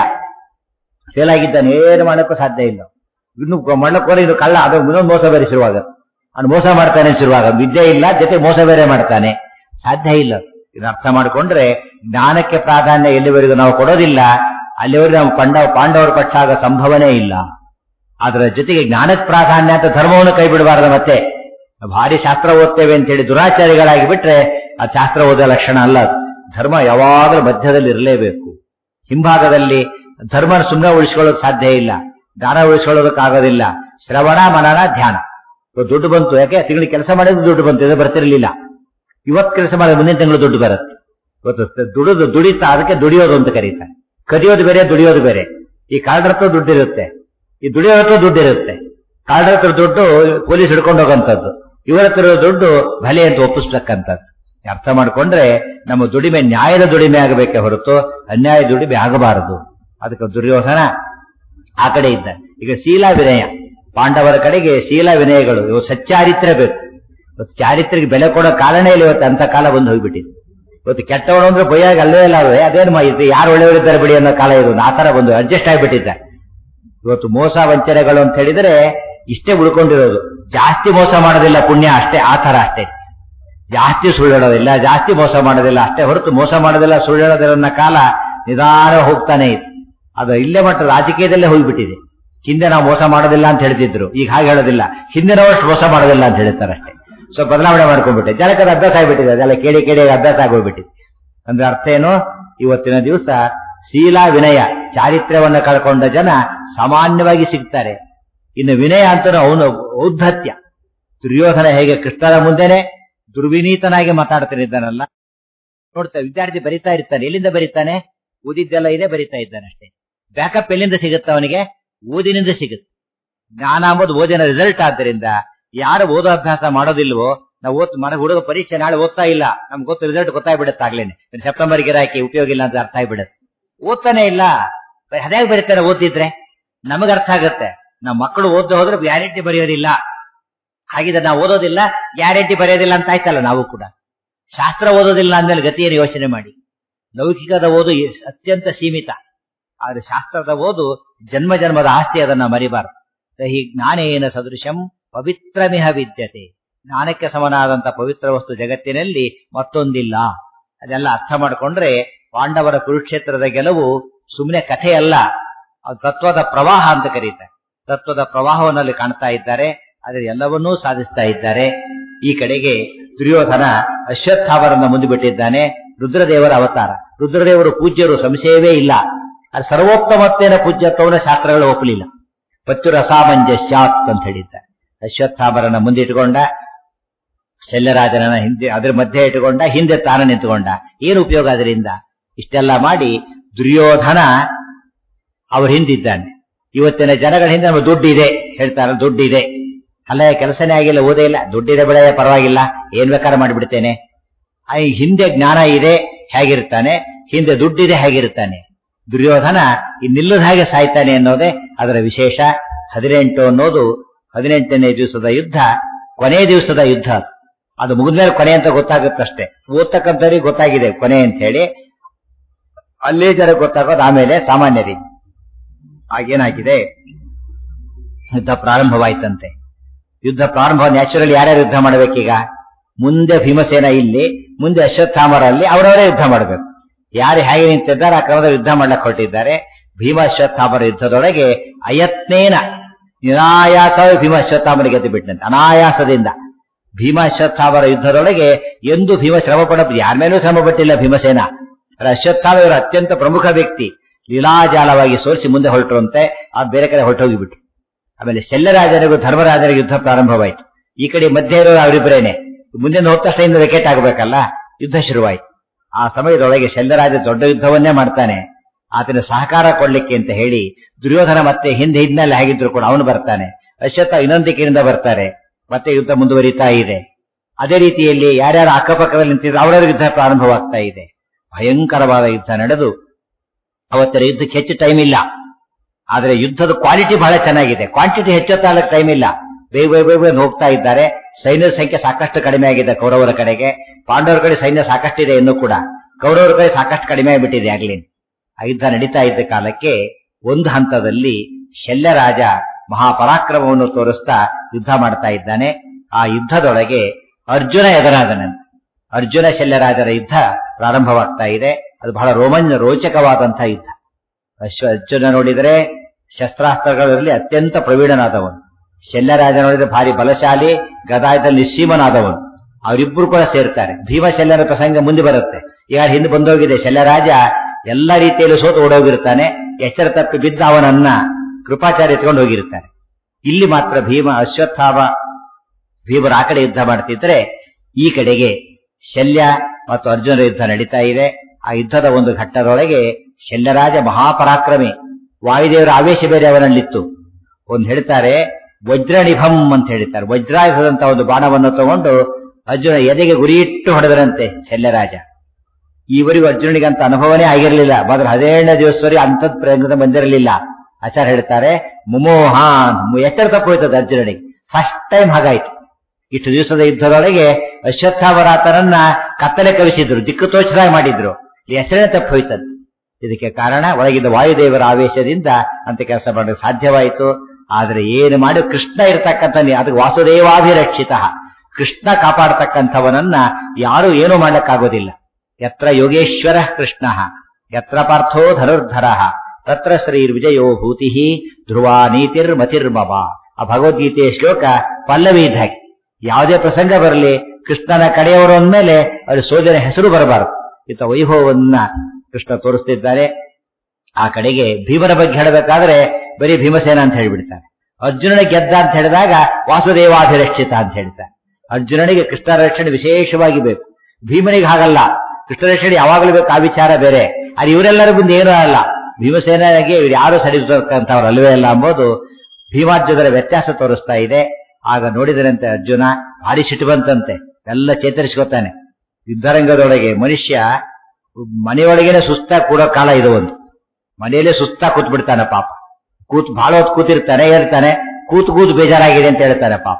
ಫೇಲ್ ಆಗಿದ್ದಾನೆ ಏನು ಮಾಡಕ್ಕೂ ಸಾಧ್ಯ ಇಲ್ಲ ಇನ್ನು ಮಣ್ಣಕೋರ ಇದು ಕಳ್ಳ ಅದು ಇನ್ನೊಂದು ಮೋಸ ಬೇರೆ ಶುರುವಾಗ ಅವ್ನು ಮೋಸ ಮಾಡ್ತಾನೆ ಶುರುವಾಗ ವಿದ್ಯೆ ಇಲ್ಲ ಜೊತೆ ಮೋಸ ಬೇರೆ ಮಾಡ್ತಾನೆ ಸಾಧ್ಯ ಇಲ್ಲ ಇದನ್ನ ಅರ್ಥ ಮಾಡಿಕೊಂಡ್ರೆ ಜ್ಞಾನಕ್ಕೆ ಪ್ರಾಧಾನ್ಯ ಎಲ್ಲಿವರೆಗೂ ನಾವು ಕೊಡೋದಿಲ್ಲ ಅಲ್ಲಿವರೆಗೂ ನಾವು ಪಾಂಡವ ಪಾಂಡವರ ಪಕ್ಷ ಆಗೋ ಸಂಭವನೇ ಇಲ್ಲ ಅದರ ಜೊತೆಗೆ ಜ್ಞಾನಕ್ಕೆ ಪ್ರಾಧಾನ್ಯ ಅಂತ ಧರ್ಮವನ್ನು ಕೈ ಬಿಡಬಾರದು ಮತ್ತೆ ಭಾರಿ ಶಾಸ್ತ್ರ ಓದ್ತೇವೆ ಅಂತ ಹೇಳಿ ದುರಾಚಾರಿಗಳಾಗಿ ಬಿಟ್ರೆ ಆ ಶಾಸ್ತ್ರ ಓದೋ ಲಕ್ಷಣ ಅಲ್ಲ ಅದು. ಧರ್ಮ ಯಾವಾಗಲೂ ಮಧ್ಯದಲ್ಲಿ ಇರಲೇಬೇಕು ಹಿಂಭಾಗದಲ್ಲಿ ಧರ್ಮನ ಸುಮ್ಮನೆ ಉಳಿಸ್ಕೊಳ್ಳೋಕೆ ಸಾಧ್ಯ ಇಲ್ಲ ಜ್ಞಾನ ಉಳಿಸ್ಕೊಳ್ಳೋದಕ್ಕಾಗೋದಿಲ್ಲ ಶ್ರವಣ ಮನನ ಧ್ಯಾನ ಇವತ್ತು ದುಡ್ಡು ಬಂತು ಯಾಕೆ ತಿಂಗಳಿಗೆ ಕೆಲಸ ಮಾಡಿದ್ರೆ ದುಡ್ಡು ಬಂತು ಇದು ಬರ್ತಿರ್ಲಿಲ್ಲ ಇವತ್ತು ಕೆಲಸ ಮಾಡಿದ್ರೆ ಮುಂದಿನ ತಿಂಗಳು ದುಡ್ಡು ಬರುತ್ತೆ ಇವತ್ತು ದುಡಿದು ದುಡಿತಾ ಅದಕ್ಕೆ ದುಡಿಯೋದು ಅಂತ ಕರೀತಾರೆ ಕದಿಯೋದು ಬೇರೆ ದುಡಿಯೋದು ಬೇರೆ ಈ ಕಾರ್ಡ್ ಹತ್ರ ದುಡ್ಡಿರುತ್ತೆ ಈ ದುಡಿಯೋ ಹತ್ರ ದುಡ್ಡಿರುತ್ತೆ ಕಾರ್ಡ್ ಹತ್ರ ದುಡ್ಡು ಪೊಲೀಸ್ ಹಿಡ್ಕೊಂಡು ಹೋಗೋಂಥದ್ದು ಇವರ ಹತ್ರ ಇರೋ ದುಡ್ಡು ಭಲೆ ಅಂತ ಒಪ್ಪಿಸ್ತಕ್ಕಂಥದ್ದು ಅರ್ಥ ಮಾಡ್ಕೊಂಡ್ರೆ ನಮ್ಮ ದುಡಿಮೆ ನ್ಯಾಯದ ದುಡಿಮೆ ಆಗಬೇಕೇ ಹೊರತು ಅನ್ಯಾಯ ದುಡಿಮೆ ಆಗಬಾರದು ಅದಕ್ಕೆ ದುರ್ಯೋಧನ ಆ ಕಡೆ ಇದ್ದ ಈಗ ಶೀಲ ವಿನಯ ಪಾಂಡವರ ಕಡೆಗೆ ಶೀಲ ವಿನಯಗಳು ಇವು ಸಚ್ಚಾರಿತ್ರ್ಯ ಬೇಕು ಇವತ್ತು ಚಾರಿತ್ರ್ಯಕ್ಕೆ ಬೆಲೆ ಕೊಡೋ ಕಾಲನೇ ಇಲ್ಲ ಇವತ್ತು ಅಂತ ಕಾಲ ಬಂದು ಹೋಗ್ಬಿಟ್ಟಿದೆ ಇವತ್ತು ಕೆಟ್ಟವನು ಅಂದ್ರೆ ಬೈಯಾಗ ಅಲ್ಲೇ ಇಲ್ಲ ಅವೇ ಅದೇನು ಇದು ಯಾರು ಒಳ್ಳೆಯವರಿದ್ದಾರೆ ಬಿಡಿ ಅನ್ನೋ ಕಾಲ ಇದು ಆ ತರ ಬಂದು ಅಡ್ಜಸ್ಟ್ ಆಗಿಬಿಟ್ಟಿದ್ದಾರೆ ಇವತ್ತು ಮೋಸ ವಂಚನೆಗಳು ಅಂತ ಹೇಳಿದ್ರೆ ಇಷ್ಟೇ ಉಳ್ಕೊಂಡಿರೋದು ಜಾಸ್ತಿ ಮೋಸ ಮಾಡೋದಿಲ್ಲ ಪುಣ್ಯ ಅಷ್ಟೇ ಆ ತರ ಅಷ್ಟೇ ಜಾಸ್ತಿ ಸುಳ್ಳು ಹೇಳೋದಿಲ್ಲ ಜಾಸ್ತಿ ಮೋಸ ಮಾಡೋದಿಲ್ಲ ಅಷ್ಟೇ ಹೊರತು ಮೋಸ ಮಾಡೋದಿಲ್ಲ ಸುಳ್ಳು ಹೇಳೋದಿಲ್ಲ ಅನ್ನೋ ಕಾಲ ನಿಧಾನ ಹೋಗ್ತಾನೆ ಇದೆ ಅದು ಇಲ್ಲೇ ಮಟ್ಟ ರಾಜಕೀಯದಲ್ಲೇ ಹೋಗ್ಬಿಟ್ಟಿದೆ ಹಿಂದೆ ನಾವು ಮೋಸ ಮಾಡೋದಿಲ್ಲ ಅಂತ ಹೇಳ್ತಿದ್ರು ಈಗ ಹಾಗೆ ಹೇಳೋದಿಲ್ಲ ಹಿಂದಿನವಷ್ಟು ಮೋಸ ಮಾಡೋದಿಲ್ಲ ಅಂತ ಹೇಳ್ತಾರೆ ಅಷ್ಟೇ ಸೊ ಬದಲಾವಣೆ ಮಾಡ್ಕೊಂಡ್ಬಿಟ್ಟೆ ಜನಕ್ಕೆ ಅದು ಅಭ್ಯಾಸ ಆಗಿಬಿಟ್ಟಿದೆ ಅದೆಲ್ಲ ಕೇಳಿ ಕೇಳಿ ಅಭ್ಯಾಸ ಆಗೋಗ್ಬಿಟ್ಟಿದೆ ಅಂದ್ರೆ ಅರ್ಥ ಏನು ಇವತ್ತಿನ ದಿವಸ ಶೀಲ ವಿನಯ ಚಾರಿತ್ರ್ಯವನ್ನ ಕಳ್ಕೊಂಡ ಜನ ಸಾಮಾನ್ಯವಾಗಿ ಸಿಗ್ತಾರೆ ಇನ್ನು ವಿನಯ ಅಂತ ಅವನು ಔದ್ಧತ್ಯ ದುರ್ಯೋಧನ ಹೇಗೆ ಕೃಷ್ಣನ ಮುಂದೆನೆ ದುರ್ವಿನೀತನಾಗಿ ಮಾತಾಡ್ತಾನಿದ್ದಾನಲ್ಲ ನೋಡ್ತಾ ವಿದ್ಯಾರ್ಥಿ ಬರಿತಾ ಇರ್ತಾನೆ ಎಲ್ಲಿಂದ ಬರಿತಾನೆ ಓದಿದ್ದೆಲ್ಲ ಇದೆ ಬರಿತಾ ಇದ್ದಾನೆ ಅಷ್ಟೇ ಬ್ಯಾಕಪ್ ಎಲ್ಲಿಂದ ಸಿಗುತ್ತೆ ಅವನಿಗೆ ಓದಿನಿಂದ ಸಿಗುತ್ತೆ ಜ್ಞಾನ ಅಂಬುದು ಓದಿನ ರಿಸಲ್ಟ್ ಆದ್ದರಿಂದ ಯಾರು ಓದೋ ಅಭ್ಯಾಸ ಮಾಡೋದಿಲ್ವೋ ನಾವು ಓದ್ ಮನೆ ಹುಡುಗ ಪರೀಕ್ಷೆ ನಾಳೆ ಓದ್ತಾ ಇಲ್ಲ ನಮ್ಗೆ ಗೊತ್ತು ರಿಸಲ್ಟ್ ಗೊತ್ತಾಗ್ಬಿಡುತ್ತೆ ಆಗ್ಲೇನೆ ಸೆಪ್ಟೆಂಬರ್ ಗಿರಾಕಿ ಉಪಯೋಗ ಇಲ್ಲ ಅಂತ ಅರ್ಥ ಆಗ್ಬಿಡುತ್ತೆ ಓದ್ತಾನೆ ಇಲ್ಲ ಅದ್ಯಾಗ ಬರೀತಾರೆ ಓದಿದ್ರೆ ನಮಗ್ ಅರ್ಥ ಆಗುತ್ತೆ ನಮ್ಮ ಮಕ್ಕಳು ಓದ್ದೆ ಹೋದ್ರೆ ಗ್ಯಾರಂಟಿ ಬರೆಯೋದಿಲ್ಲ ಹಾಗಿದ್ರೆ ನಾವು ಓದೋದಿಲ್ಲ ಗ್ಯಾರಂಟಿ ಬರೆಯೋದಿಲ್ಲ ಅಂತ ಆಯ್ತಲ್ಲ ನಾವು ಕೂಡ ಶಾಸ್ತ್ರ ಓದೋದಿಲ್ಲ ಅಂದ್ಮೇಲೆ ಗತಿಯನ್ನು ಯೋಚನೆ ಮಾಡಿ ಲೌಕಿಕದ ಓದು ಅತ್ಯಂತ ಸೀಮಿತ ಆದ್ರೆ ಶಾಸ್ತ್ರದ ಓದು ಜನ್ಮ ಜನ್ಮದ ಆಸ್ತಿ ಅದನ್ನ ಮರಿಬಾರದು ಹಿ ಜ್ಞಾನೇನ ಸದೃಶಂ ಪವಿತ್ರಮಿಹ ವಿದ್ಯತೆ ಜ್ಞಾನಕ್ಕೆ ಸಮನಾದಂತ ಪವಿತ್ರ ವಸ್ತು ಜಗತ್ತಿನಲ್ಲಿ ಮತ್ತೊಂದಿಲ್ಲ ಅದೆಲ್ಲ ಅರ್ಥ ಮಾಡಿಕೊಂಡ್ರೆ ಪಾಂಡವರ ಕುರುಕ್ಷೇತ್ರದ ಗೆಲುವು ಸುಮ್ಮನೆ ಕಥೆಯಲ್ಲ ಅದು ತತ್ವದ ಪ್ರವಾಹ ಅಂತ ಕರೀತಾರೆ ತತ್ವದ ಪ್ರವಾಹವನ್ನಲ್ಲಿ ಕಾಣ್ತಾ ಇದ್ದಾರೆ ಆದರೆ ಎಲ್ಲವನ್ನೂ ಸಾಧಿಸ್ತಾ ಇದ್ದಾರೆ ಈ ಕಡೆಗೆ ದುರ್ಯೋಧನ ಅಶ್ವತ್ಥಾವರನ್ನ ಮುಂದೆ ಬಿಟ್ಟಿದ್ದಾನೆ ರುದ್ರದೇವರ ಅವತಾರ ರುದ್ರದೇವರು ಪೂಜ್ಯರು ಸಂಶಯವೇ ಇಲ್ಲ ಅದು ಸರ್ವೋತ್ತಮತ್ವೇನ ಪೂಜ್ಯತ್ವವನ್ನು ಶಾಸ್ತ್ರಗಳು ಒಪ್ಪಲಿಲ್ಲ ಪಚ್ಚುರ ಅಸಾಮಂಜಸ್ಯಾತ್ ಅಂತ ಹೇಳಿದ್ದಾರೆ ಅಶ್ವತ್ಥಾಮರನ ಮುಂದೆ ಇಟ್ಕೊಂಡ ಶಲ್ಯರಾಜನ ಹಿಂದೆ ಅದ್ರ ಮಧ್ಯೆ ಇಟ್ಟುಕೊಂಡ ಹಿಂದೆ ತಾನ ನಿಂತುಕೊಂಡ ಏನು ಉಪಯೋಗ ಅದರಿಂದ ಇಷ್ಟೆಲ್ಲ ಮಾಡಿ ದುರ್ಯೋಧನ ಅವ್ರ ಹಿಂದಿದ್ದಾನೆ ಇವತ್ತಿನ ಜನಗಳ ಹಿಂದೆ ನಮ್ಮ ದುಡ್ಡಿದೆ ಹೇಳ್ತಾರೆ ದುಡ್ಡಿದೆ ಅಲ್ಲ ಕೆಲಸನೇ ಆಗಿಲ್ಲ ಓದೇ ಇಲ್ಲ ದುಡ್ಡಿದೆ ಬೆಳೆಯ ಪರವಾಗಿಲ್ಲ ಏನ್ ಬೇಕಾದ್ರೆ ಮಾಡಿಬಿಡ್ತೇನೆ ಆ ಹಿಂದೆ ಜ್ಞಾನ ಇದೆ ಹೇಗಿರ್ತಾನೆ ಹಿಂದೆ ದುಡ್ಡಿದೆ ಹೇಗಿರ್ತಾನೆ ದುರ್ಯೋಧನ ಇನ್ನಿಲ್ಲದ ಹಾಗೆ ಸಾಯ್ತಾನೆ ಅನ್ನೋದೇ ಅದರ ವಿಶೇಷ ಹದಿನೆಂಟು ಅನ್ನೋದು ಹದಿನೆಂಟನೇ ದಿವಸದ ಯುದ್ಧ ಕೊನೆ ದಿವಸದ ಯುದ್ಧ ಅದು ಅದು ಮುಗಿದ್ಮೇಲೆ ಕೊನೆ ಅಂತ ಗೊತ್ತಾಗುತ್ತಷ್ಟೇ ಓದ್ತಕ್ಕಂಥವ್ರಿಗೆ ಗೊತ್ತಾಗಿದೆ ಕೊನೆ ಅಂತ ಹೇಳಿ ಅಲ್ಲೇ ಜನ ಗೊತ್ತಾಗೋದು ಆಮೇಲೆ ಸಾಮಾನ್ಯ ರೀತಿ ಆಗೇನಾಗಿದೆ ಯುದ್ಧ ಪ್ರಾರಂಭವಾಯ್ತಂತೆ ಯುದ್ಧ ಪ್ರಾರಂಭ ನ್ಯಾಚುರಲ್ ಯಾರ್ಯಾರು ಯುದ್ಧ ಮಾಡಬೇಕೀಗ ಮುಂದೆ ಭೀಮಸೇನ ಇಲ್ಲಿ ಮುಂದೆ ಅಶ್ವತ್ಥಾಮರ ಅಲ್ಲಿ ಅವರವರೇ ಯುದ್ಧ ಮಾಡಬೇಕು ಯಾರು ಹೇಗೆ ನಿಂತಿದ್ದಾರೆ ಆ ಕ್ರಮದ ಯುದ್ಧ ಮಾಡ್ಲಕ್ಕೆ ಹೊರಟಿದ್ದಾರೆ ಭೀಮ ಅಶ್ವತ್ಥಾಮರ ಯುದ್ಧದೊಳಗೆ ಅಯತ್ನೇನ ನಿರಾಯಾಸವೇ ಭೀಮ ಅಶ್ವತ್ಥಾಮರಿಗೆ ಗೆದ್ದು ಬಿಟ್ಟಂತೆ ಅನಾಯಾಸದಿಂದ ಭೀಮ ಅಶ್ವತ್ಥಾಮರ ಯುದ್ಧದೊಳಗೆ ಎಂದು ಭೀಮ ಶ್ರಮ ಪಡ ಯಾರ ಮೇಲೂ ಶ್ರಮ ಪಟ್ಟಿಲ್ಲ ಭೀಮಸೇನ ಅಶ್ವತ್ಥಾಮ ಇವರು ಅತ್ಯಂತ ಪ್ರಮುಖ ವ್ಯಕ್ತಿ ಲೀಲಾಜಾಲವಾಗಿ ಸೋರಿಸಿ ಮುಂದೆ ಹೊರಟರಂತೆ ಆ ಬೇರೆ ಕಡೆ ಹೊರಟೋಗಿಬಿಟ್ರು ಆಮೇಲೆ ಶಲ್ಯರಾಜನಿಗೂ ಧರ್ಮರಾಜನ ಯುದ್ಧ ಪ್ರಾರಂಭವಾಯಿತು ಈ ಕಡೆ ಮಧ್ಯೆ ಇರೋರು ಅವರಿಬ್ಬರೇನೆ ಮುಂದೆ ಹೋದ ತಕ್ಷಣ ವಿಕೆಟ್ ಆಗಬೇಕಲ್ಲ ಯುದ್ಧ ಶುರುವಾಯಿತು ಆ ಸಮಯದೊಳಗೆ ಶಲ್ಯರಾಜ ದೊಡ್ಡ ಯುದ್ಧವನ್ನೇ ಮಾಡ್ತಾನೆ ಆತನ ಸಹಕಾರ ಕೊಡ್ಲಿಕ್ಕೆ ಅಂತ ಹೇಳಿ ದುರ್ಯೋಧನ ಮತ್ತೆ ಹಿಂದೆ ಹಿಂದಿನಲ್ಲಿ ಹೇಗಿದ್ರು ಕೂಡ ಅವನು ಬರ್ತಾನೆ ಅಶ್ವತ್ಥ ಇನ್ನೊಂದು ದಿಕ್ಕಿನಿಂದ ಬರ್ತಾರೆ ಮತ್ತೆ ಯುದ್ಧ ಮುಂದುವರಿತಾ ಇದೆ ಅದೇ ರೀತಿಯಲ್ಲಿ ಯಾರ್ಯಾರು ಅಕ್ಕಪಕ್ಕದಲ್ಲಿ ನಿಂತಿದ್ರು ಅವರವರ ಯುದ್ಧ ಪ್ರಾರಂಭವಾಗ್ತಾ ಇದೆ ಭಯಂಕರವಾದ ಯುದ್ಧ ನಡೆದು ಅವತ್ತರ ಯುದ್ಧಕ್ಕೆ ಹೆಚ್ಚು ಟೈಮ್ ಇಲ್ಲ ಆದ್ರೆ ಯುದ್ಧದ ಕ್ವಾಲಿಟಿ ಬಹಳ ಚೆನ್ನಾಗಿದೆ ಕ್ವಾಂಟಿಟಿ ಹೆಚ್ಚೊತ್ತಾಗಕ್ಕೆ ಟೈಮ್ ಇಲ್ಲ ಬೇಗ ಬೇಗ ಬೇಗ ಬೇಗ ಹೋಗ್ತಾ ಇದ್ದಾರೆ ಸೈನ್ಯದ ಸಂಖ್ಯೆ ಸಾಕಷ್ಟು ಕಡಿಮೆ ಆಗಿದೆ ಕೌರವರ ಕಡೆಗೆ ಪಾಂಡವರ ಕಡೆ ಸೈನ್ಯ ಸಾಕಷ್ಟಿದೆ ಇನ್ನೂ ಕೂಡ ಕೌರವರ ಕಡೆ ಸಾಕಷ್ಟು ಕಡಿಮೆ ಆಗಿಬಿಟ್ಟಿದೆ ಆಗ್ಲಿ ಆ ಯುದ್ಧ ನಡೀತಾ ಇದ್ದ ಕಾಲಕ್ಕೆ ಒಂದು ಹಂತದಲ್ಲಿ ಶಲ್ಯರಾಜ ಮಹಾಪರಾಕ್ರಮವನ್ನು ತೋರಿಸ್ತಾ ಯುದ್ಧ ಮಾಡ್ತಾ ಇದ್ದಾನೆ ಆ ಯುದ್ಧದೊಳಗೆ ಅರ್ಜುನ ಎದುರಾದನಂತೆ ಅರ್ಜುನ ಶಲ್ಯರಾಜರ ಯುದ್ಧ ಪ್ರಾರಂಭವಾಗ್ತಾ ಇದೆ ಅದು ಬಹಳ ರೋಮಾಂಚ ರೋಚಕವಾದಂತಹ ಯುದ್ಧ ಅಶ್ವ ಅರ್ಜುನ ನೋಡಿದರೆ ಶಸ್ತ್ರಾಸ್ತ್ರಗಳಲ್ಲಿ ಅತ್ಯಂತ ಪ್ರವೀಣನಾದವನು ಶಲ್ಯರಾಜ ನೋಡಿದ್ರೆ ಭಾರಿ ಬಲಶಾಲಿ ಗದಾಯದಲ್ಲಿ ನಿಶ್ಚೀಮನಾದವನು ಅವರಿಬ್ಬರು ಕೂಡ ಸೇರ್ತಾರೆ ಭೀಮ ಶಲ್ಯರ ಪ್ರಸಂಗ ಮುಂದೆ ಬರುತ್ತೆ ಈಗ ಹಿಂದೆ ಬಂದೋಗಿದೆ ಶಲ್ಯರಾಜ ಎಲ್ಲ ರೀತಿಯಲ್ಲೂ ಸೋತು ಓಡೋಗಿರ್ತಾನೆ ಎಚ್ಚರ ತಪ್ಪಿ ಬಿದ್ದ ಅವನನ್ನ ಕೃಪಾಚಾರ್ಯ ಎತ್ಕೊಂಡು ಹೋಗಿರ್ತಾನೆ ಇಲ್ಲಿ ಮಾತ್ರ ಭೀಮ ಅಶ್ವತ್ಥಾಮ ಭೀಮರು ಆ ಕಡೆ ಯುದ್ಧ ಮಾಡ್ತಿದ್ರೆ ಈ ಕಡೆಗೆ ಶಲ್ಯ ಮತ್ತು ಅರ್ಜುನರ ಯುದ್ಧ ನಡೀತಾ ಇದೆ ಆ ಯುದ್ಧದ ಒಂದು ಘಟ್ಟದೊಳಗೆ ಶಲ್ಯರಾಜ ಮಹಾಪರಾಕ್ರಮಿ ವಾಯುದೇವರ ಆವೇಶ ಬೇರೆ ಅವನಲ್ಲಿತ್ತು ಒಂದು ಹೇಳ್ತಾರೆ ವಜ್ರನಿಭಂ ಅಂತ ಹೇಳ್ತಾರೆ ವಜ್ರಾಯುಧದಂತ ಒಂದು ಬಾಣವನ್ನು ತಗೊಂಡು ಅರ್ಜುನ ಎದೆಗೆ ಗುರಿಯಿಟ್ಟು ಹೊಡೆದರಂತೆ ಶಲ್ಯರಾಜ ಈವರೆಗೂ ಅರ್ಜುನನಿಗಂತ ಅನುಭವನೇ ಆಗಿರಲಿಲ್ಲ ಮೊದಲು ಹದಿನೇಳನೇ ದಿವಸವರೆಗೆ ಅಂತದ್ ಪ್ರಯತ್ನ ಬಂದಿರಲಿಲ್ಲ ಆಚಾರ್ಯ ಹೇಳ್ತಾರೆ ಮುಮೋಹಾನ್ ಎಚ್ಚರ ತಪ್ಪೋಯ್ತದೆ ಅರ್ಜುನನಿಗೆ ಫಸ್ಟ್ ಟೈಮ್ ಹಾಗಾಯ್ತು ಇಷ್ಟು ದಿವಸದ ಯುದ್ಧದೊಳಗೆ ಅಶ್ವತ್ಥಾವರಾತನನ್ನ ಕತ್ತಲೆ ಕವಿಸಿದ್ರು ದಿಕ್ಕು ತೋಚದಾಗ ಮಾಡಿದ್ರು ಹೆಸರೇ ತಪ್ಪೋಯ್ತದ್ದು ಇದಕ್ಕೆ ಕಾರಣ ಒಳಗಿದ್ದ ವಾಯುದೇವರ ಆವೇಶದಿಂದ ಅಂತ ಕೆಲಸ ಮಾಡಲು ಸಾಧ್ಯವಾಯಿತು ಆದ್ರೆ ಏನು ಮಾಡಿ ಕೃಷ್ಣ ಇರತಕ್ಕಂಥ ಅದಕ್ಕೆ ವಾಸುದೇವಾಭಿರಕ್ಷಿತ ಕೃಷ್ಣ ಕಾಪಾಡತಕ್ಕಂಥವನನ್ನ ಯಾರು ಏನೂ ಮಾಡಕ್ಕಾಗೋದಿಲ್ಲ ಯತ್ರ ಯೋಗೇಶ್ವರ ಕೃಷ್ಣ ಯತ್ರ ಪಾರ್ಥೋ ಧನುರ್ಧರ ತತ್ರ ಶ್ರೀರ್ವಿಜಯೋ ಭೂತಿ ಧ್ರುವ ನೀತಿರ್ ಮತಿರ್ಮಮ ಆ ಭಗವದ್ಗೀತೆಯ ಶ್ಲೋಕ ಪಲ್ಲವಿ ಇದ್ದ ಹಾಗೆ ಯಾವುದೇ ಪ್ರಸಂಗ ಬರಲಿ ಕೃಷ್ಣನ ಕಡೆಯವರು ಅಂದಮೇಲೆ ಅದು ಸೋದರ ಹೆಸರು ಬರಬಾರದು ಇತ್ತ ವೈಭವವನ್ನ ಕೃಷ್ಣ ತೋರಿಸ್ತಿದ್ದಾರೆ ಆ ಕಡೆಗೆ ಭೀಮನ ಬಗ್ಗೆ ಹೇಳಬೇಕಾದ್ರೆ ಬರೀ ಭೀಮಸೇನ ಅಂತ ಹೇಳ್ಬಿಡ್ತಾರೆ ಅರ್ಜುನನ ಗೆದ್ದ ಅಂತ ಹೇಳಿದಾಗ ವಾಸುದೇವಾಭಿರಕ್ಷಿತ ಅಂತ ಹೇಳ್ತಾರೆ ಅರ್ಜುನನಿಗೆ ಕೃಷ್ಣ ರಕ್ಷಣೆ ವಿಶೇಷವಾಗಿ ಬೇಕು ಭೀಮನಿಗೆ ಹಾಗಲ್ಲ ಕೃಷ್ಣ ರಕ್ಷಣೆ ಯಾವಾಗಲೂ ಬೇಕು ಆ ವಿಚಾರ ಬೇರೆ ಅದು ಇವರೆಲ್ಲರ ಮುಂದೆ ಏನೂ ಅಲ್ಲ ಭೀಮಸೇನಿಗೆ ಇವ್ರು ಯಾರು ಸರಿಸತಕ್ಕಂಥವ್ರು ಅಲ್ವೇ ಅಲ್ಲ ಎಂಬುದು ಭೀಮಾರ್ಜುನರ ವ್ಯತ್ಯಾಸ ತೋರಿಸ್ತಾ ಇದೆ ಆಗ ನೋಡಿದರಂತೆ ಅರ್ಜುನ ಭಾರಿ ಸಿಟ್ಟು ಬಂತಂತೆ ಎಲ್ಲ ಚೇತರಿಸ್ಕೊತಾನೆ ಯುದ್ಧರಂಗದೊಳಗೆ ಮನುಷ್ಯ ಮನೆಯೊಳಗೇನೆ ಸುಸ್ತಾಗಿ ಕೂಡೋ ಕಾಲ ಇದು ಒಂದು ಮನೆಯಲ್ಲೇ ಸುಸ್ತಾಗಿ ಕೂತ್ ಬಿಡ್ತಾನೆ ಪಾಪ ಕೂತ್ ಬಹಳ ಹೊತ್ತು ಕೂತಿರ್ತಾನೆ ಹೇಳ್ತಾನೆ ಕೂತ್ ಕೂತ್ ಬೇಜಾರಾಗಿದೆ ಅಂತ ಹೇಳ್ತಾನೆ ಪಾಪ